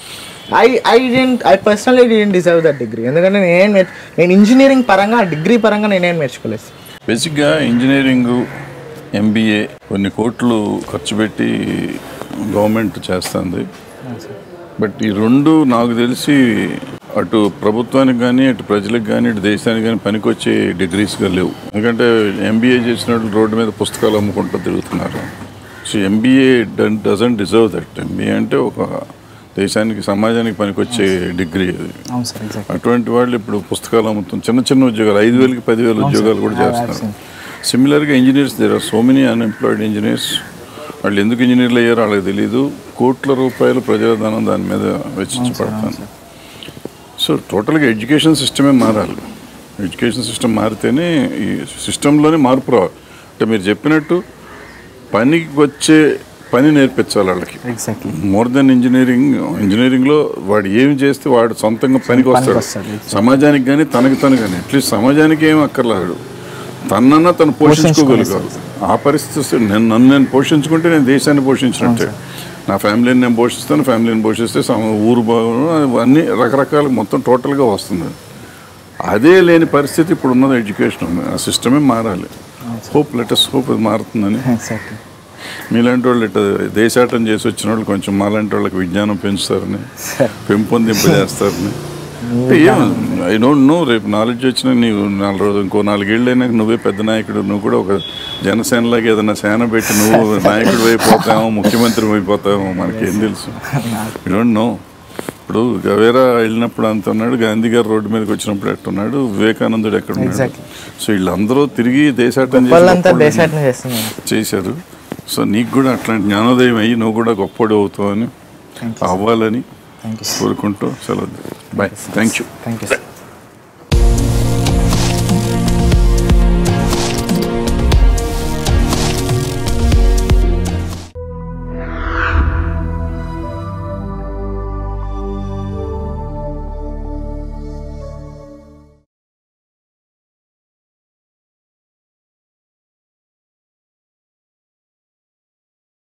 I I didn't I personally didn't deserve that degree ఎందుకంటే నేనేం నేర్- నేను ఇంజనీరింగ్ పరంగా డిగ్రీ పరంగా నేనేం నేర్చుకోలేదు సార్. బేసిక్గా ఇంజనీరింగ్ ఎంబీఏ కొన్ని కోట్లు ఖర్చు పెట్టి గవర్నమెంట్ చేస్తుంది బట్ ఈ రెండు నాకు తెలిసి అటు ప్రభుత్వానికి కానీ అటు ప్రజలకు కానీ ఇటు దేశానికి కానీ పనికొచ్చే డిగ్రీస్గా లేవు ఎందుకంటే ఎంబీఏ చేసిన వాళ్ళు రోడ్డు మీద పుస్తకాలు అమ్ముకుంటూ తిరుగుతున్నారు so MBA doesn't deserve that MBA అంటే ఒక దేశానికి సమాజానికి పనికొచ్చే డిగ్రీ అది అవును సార్ ఎగ్జాక్ట్ అటువంటి వాళ్ళు ఇప్పుడు పుస్తకాలు అమ్ముతాం చిన్న చిన్న ఉద్యోగాలు ఐదు వేలకి పదివేల ఉద్యోగాలు కూడా చేస్తున్నారు సిమిలర్గా engineers there are so many unemployed engineers వాళ్ళు ఎందుకు ఇంజనీర్లు అయ్యారో వాళ్ళకి తెలియదు కోట్ల రూపాయలు ప్రజాధనం దాని మీద వెచ్చించి పడతాను సో టోటల్గా ఎడ్యుకేషన్ సిస్టమే మారాలి ఎడ్యుకేషన్ సిస్టమ్ మారితేనే ఈ సిస్టంలోనే మార్పు రావాలి అంటే మీరు చెప్పినట్టు పనికి వచ్చే పని నేర్పించాలి వాళ్ళకి ఎగ్జాక్ట్లీ మోర్ దెన్ ఇంజనీరింగ్ ఇంజనీరింగ్లో వాడు ఏం చేస్తే వాడు సొంతంగా పనికి వస్తాడు వస్తాడు. సమాజానికి కానీ తనకి తను కానీ అట్లీస్ట్ సమాజానికి ఏం అక్కర్లాడు తనన్నా తను పోషించుకోగలిగాడు ఆ పరిస్థితి వస్తే నేను నన్ను నేను పోషించుకుంటే నేను దేశాన్ని పోషించినట్టే నా ఫ్యామిలీని నేను పోషిస్తాను ఫ్యామిలీని పోషిస్తే సమ- ఊరు బాగు అన్నీ రకరకాల మొత్తం టోటల్గా వస్తుంది అదే లేని పరిస్థితి ఇప్పుడు ఉన్నది ఎడ్యుకేషన్ ఉంది ఆ సిస్టమే మారాలి హోప్ లెటెస్ట్ హోప్ అది మారుతుందని ఎగ్జాక్ట్లీ మీలాంటి వాళ్ళు ఇట్లా దేశాటం చేసి వచ్చిన వాళ్ళు కొంచెం మాలాంటి వాళ్ళకి విజ్ఞానం పెంచుతారని పెంపొందింపజేస్తారని అంటే ఏం ఐ డోంట్ నో రేపు నాలెడ్జ్ వచ్చినా నీవు నాలుగు రోజులు ఇంకో నాలుగేళ్ళు అయినాక నువ్వే పెద్ద నాయకుడు నువ్వు కూడా ఒక జనసేనలాగా ఏదైనా సేన పెట్టి నువ్వు నాయకుడు అయిపోతావు ముఖ్యమంత్రి అయిపోతావు మనకేం తెలుసు ఐ డోంట్ నో ఇప్పుడు గవేరా వెళ్ళినప్పుడు అంత ఉన్నాడు గాంధీ గారు రోడ్డు మీదకి వచ్చినప్పుడు ఎట్టున్నాడు వివేకానందుడు ఎక్కడ ఉన్నాడు Exactly. సో వీళ్ళందరూ తిరిగి దేశాటం చేసి వాళ్ళంతా గొప్పోళ్ళు దేశాటన చేస్తున్నారు చేశారు సో నీకు కూడా అట్లాంటి జ్ఞానోదయం అయ్యి నువ్వు కూడా గొప్పడు అవుతావని అవ్వాలని థ్యాంక్ యూ కోరుకుంటూ సెలవు bye thank you thank you sir